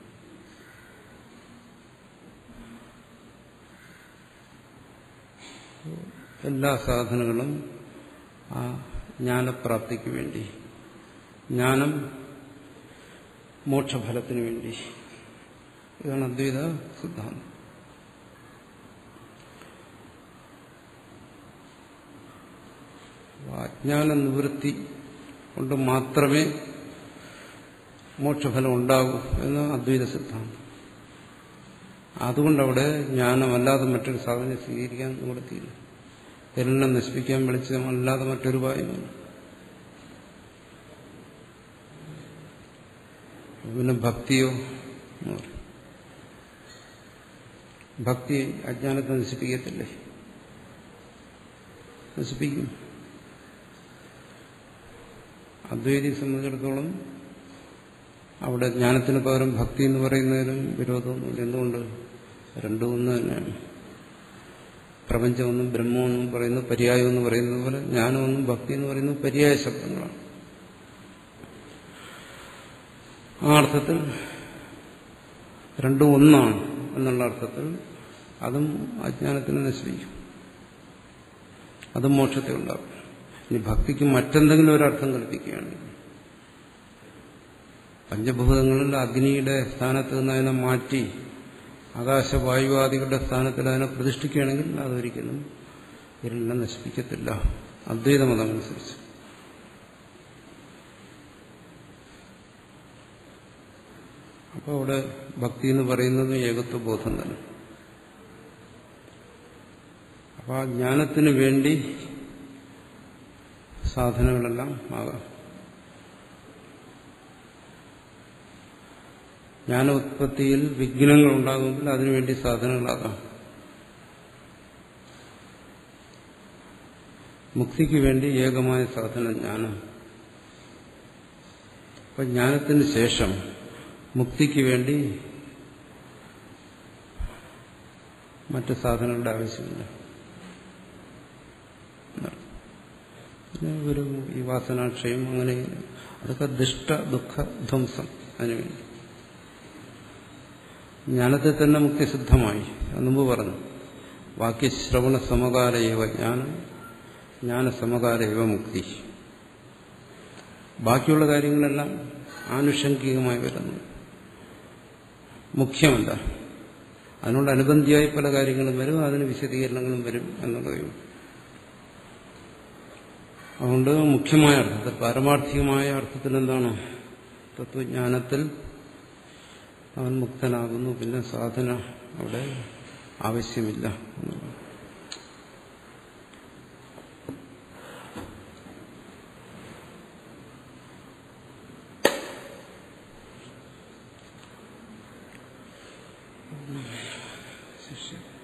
എല്ലാ സാധനങ്ങളും ആ ജ്ഞാനപ്രാപ്തിക്ക് വേണ്ടി ജ്ഞാനം മോക്ഷഫലത്തിന് വേണ്ടി ഇതാണ് അദ്വൈത സിദ്ധാന്തം അജ്ഞാന നിവൃത്തി കൊണ്ട് മാത്രമേ മോക്ഷഫലം ഉണ്ടാകൂ എന്ന് അദ്വൈത സിദ്ധാന്തം അതുകൊണ്ടവിടെ ജ്ഞാനമല്ലാതെ മറ്റൊരു സാധനം സ്വീകരിക്കാൻ നിവൃത്തിയില്ല എല്ലാം നശിപ്പിക്കാൻ വെളിച്ചമല്ലാതെ മറ്റൊരു ഉപായമില്ല പിന്നെ ഭക്തിയോ എന്ന് പറയും ഭക്തി അജ്ഞാനത്തെ നശിപ്പിക്കത്തില്ലേ നശിപ്പിക്കും അദ്വൈതിയെ സംബന്ധിച്ചിടത്തോളം അവിടെ ജ്ഞാനത്തിന് പകരം ഭക്തി എന്ന് പറയുന്നതിനും വിരോധമൊന്നുമില്ല എന്തുകൊണ്ട് രണ്ടും ഒന്ന് തന്നെയാണ് പ്രപഞ്ചമൊന്നും ബ്രഹ്മമെന്നും പറയുന്നു പര്യായം എന്ന് പറയുന്നത് പോലെ ജ്ഞാനമൊന്നും ഭക്തി എന്ന് പറയുന്നത് പര്യായ ശബ്ദങ്ങളാണ് ആ അർത്ഥത്തിൽ രണ്ടും ഒന്നാണ് എന്നുള്ള അർത്ഥത്തിൽ അതും അജ്ഞാനത്തിനെ നശിപ്പിക്കും അതും മോക്ഷത്തെ ഉണ്ടാകും ഇനി ഭക്തിക്ക് മറ്റെന്തെങ്കിലും ഒരർത്ഥം കൽപ്പിക്കുകയാണെങ്കിൽ പഞ്ചഭൂതങ്ങളിൽ അഗ്നിയുടെ സ്ഥാനത്ത് നിന്ന് അതിനെ മാറ്റി ആകാശവായുവാദികളുടെ സ്ഥാനത്തിൽ അതിനെ പ്രതിഷ്ഠിക്കുകയാണെങ്കിൽ അതൊരിക്കലും ഇരുളിനെ നശിപ്പിക്കത്തില്ല അദ്വൈത മതമനുസരിച്ച് അപ്പോൾ അവിടെ ഭക്തി എന്ന് പറയുന്നത് ഏകത്വ ബോധം തന്നെ അപ്പോൾ ആ ജ്ഞാനത്തിന് വേണ്ടി സാധനങ്ങളെല്ലാം ആകാം ജ്ഞാനോത്പത്തിയിൽ വിഘ്നങ്ങൾ ഉണ്ടാകുമെങ്കിൽ അതിനുവേണ്ടി സാധനങ്ങളാകാം മുക്തിക്ക് വേണ്ടി ഏകമായ സാധനം ജ്ഞാനം അപ്പൊ ജ്ഞാനത്തിന് ശേഷം മുക്തിക്ക് വേണ്ടി മറ്റ് സാധനങ്ങളുടെ ആവശ്യമില്ല പിന്നെ ഒരു ഈ വാസനാക്ഷയം അങ്ങനെ അതൊക്കെ ദുഷ്ട ദുഃഖ ധ്വംസം അതിനുവേണ്ടി ജ്ഞാനത്തെ തന്നെ മുക്തിസിദ്ധമായി അത് മുമ്പ് പറഞ്ഞു വാക്യശ്രവണ സമകാലയവ ജ്ഞാനം ജ്ഞാനസമകാലയവ മുക്തി ബാക്കിയുള്ള കാര്യങ്ങളെല്ലാം ആനുഷംഗികമായി വരുന്നു മുഖ്യമല്ല അതിനോടനുബന്ധിയായി പല കാര്യങ്ങളും വരും അതിന് വിശദീകരണങ്ങളും വരും എന്നുള്ളതേ ഉള്ളൂ അതുകൊണ്ട് മുഖ്യമായ അർത്ഥത്തിൽ പാരമാർത്ഥികമായ അർത്ഥത്തിൽ എന്താണ് തത്വജ്ഞാനത്തിൽ അവൻ മുക്തനാകുന്നു പിന്നെ സാധന അവിടെ ആവശ്യമില്ല എന്നുള്ളത്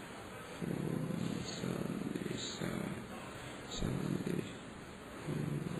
ശാന്തി ശാന്തി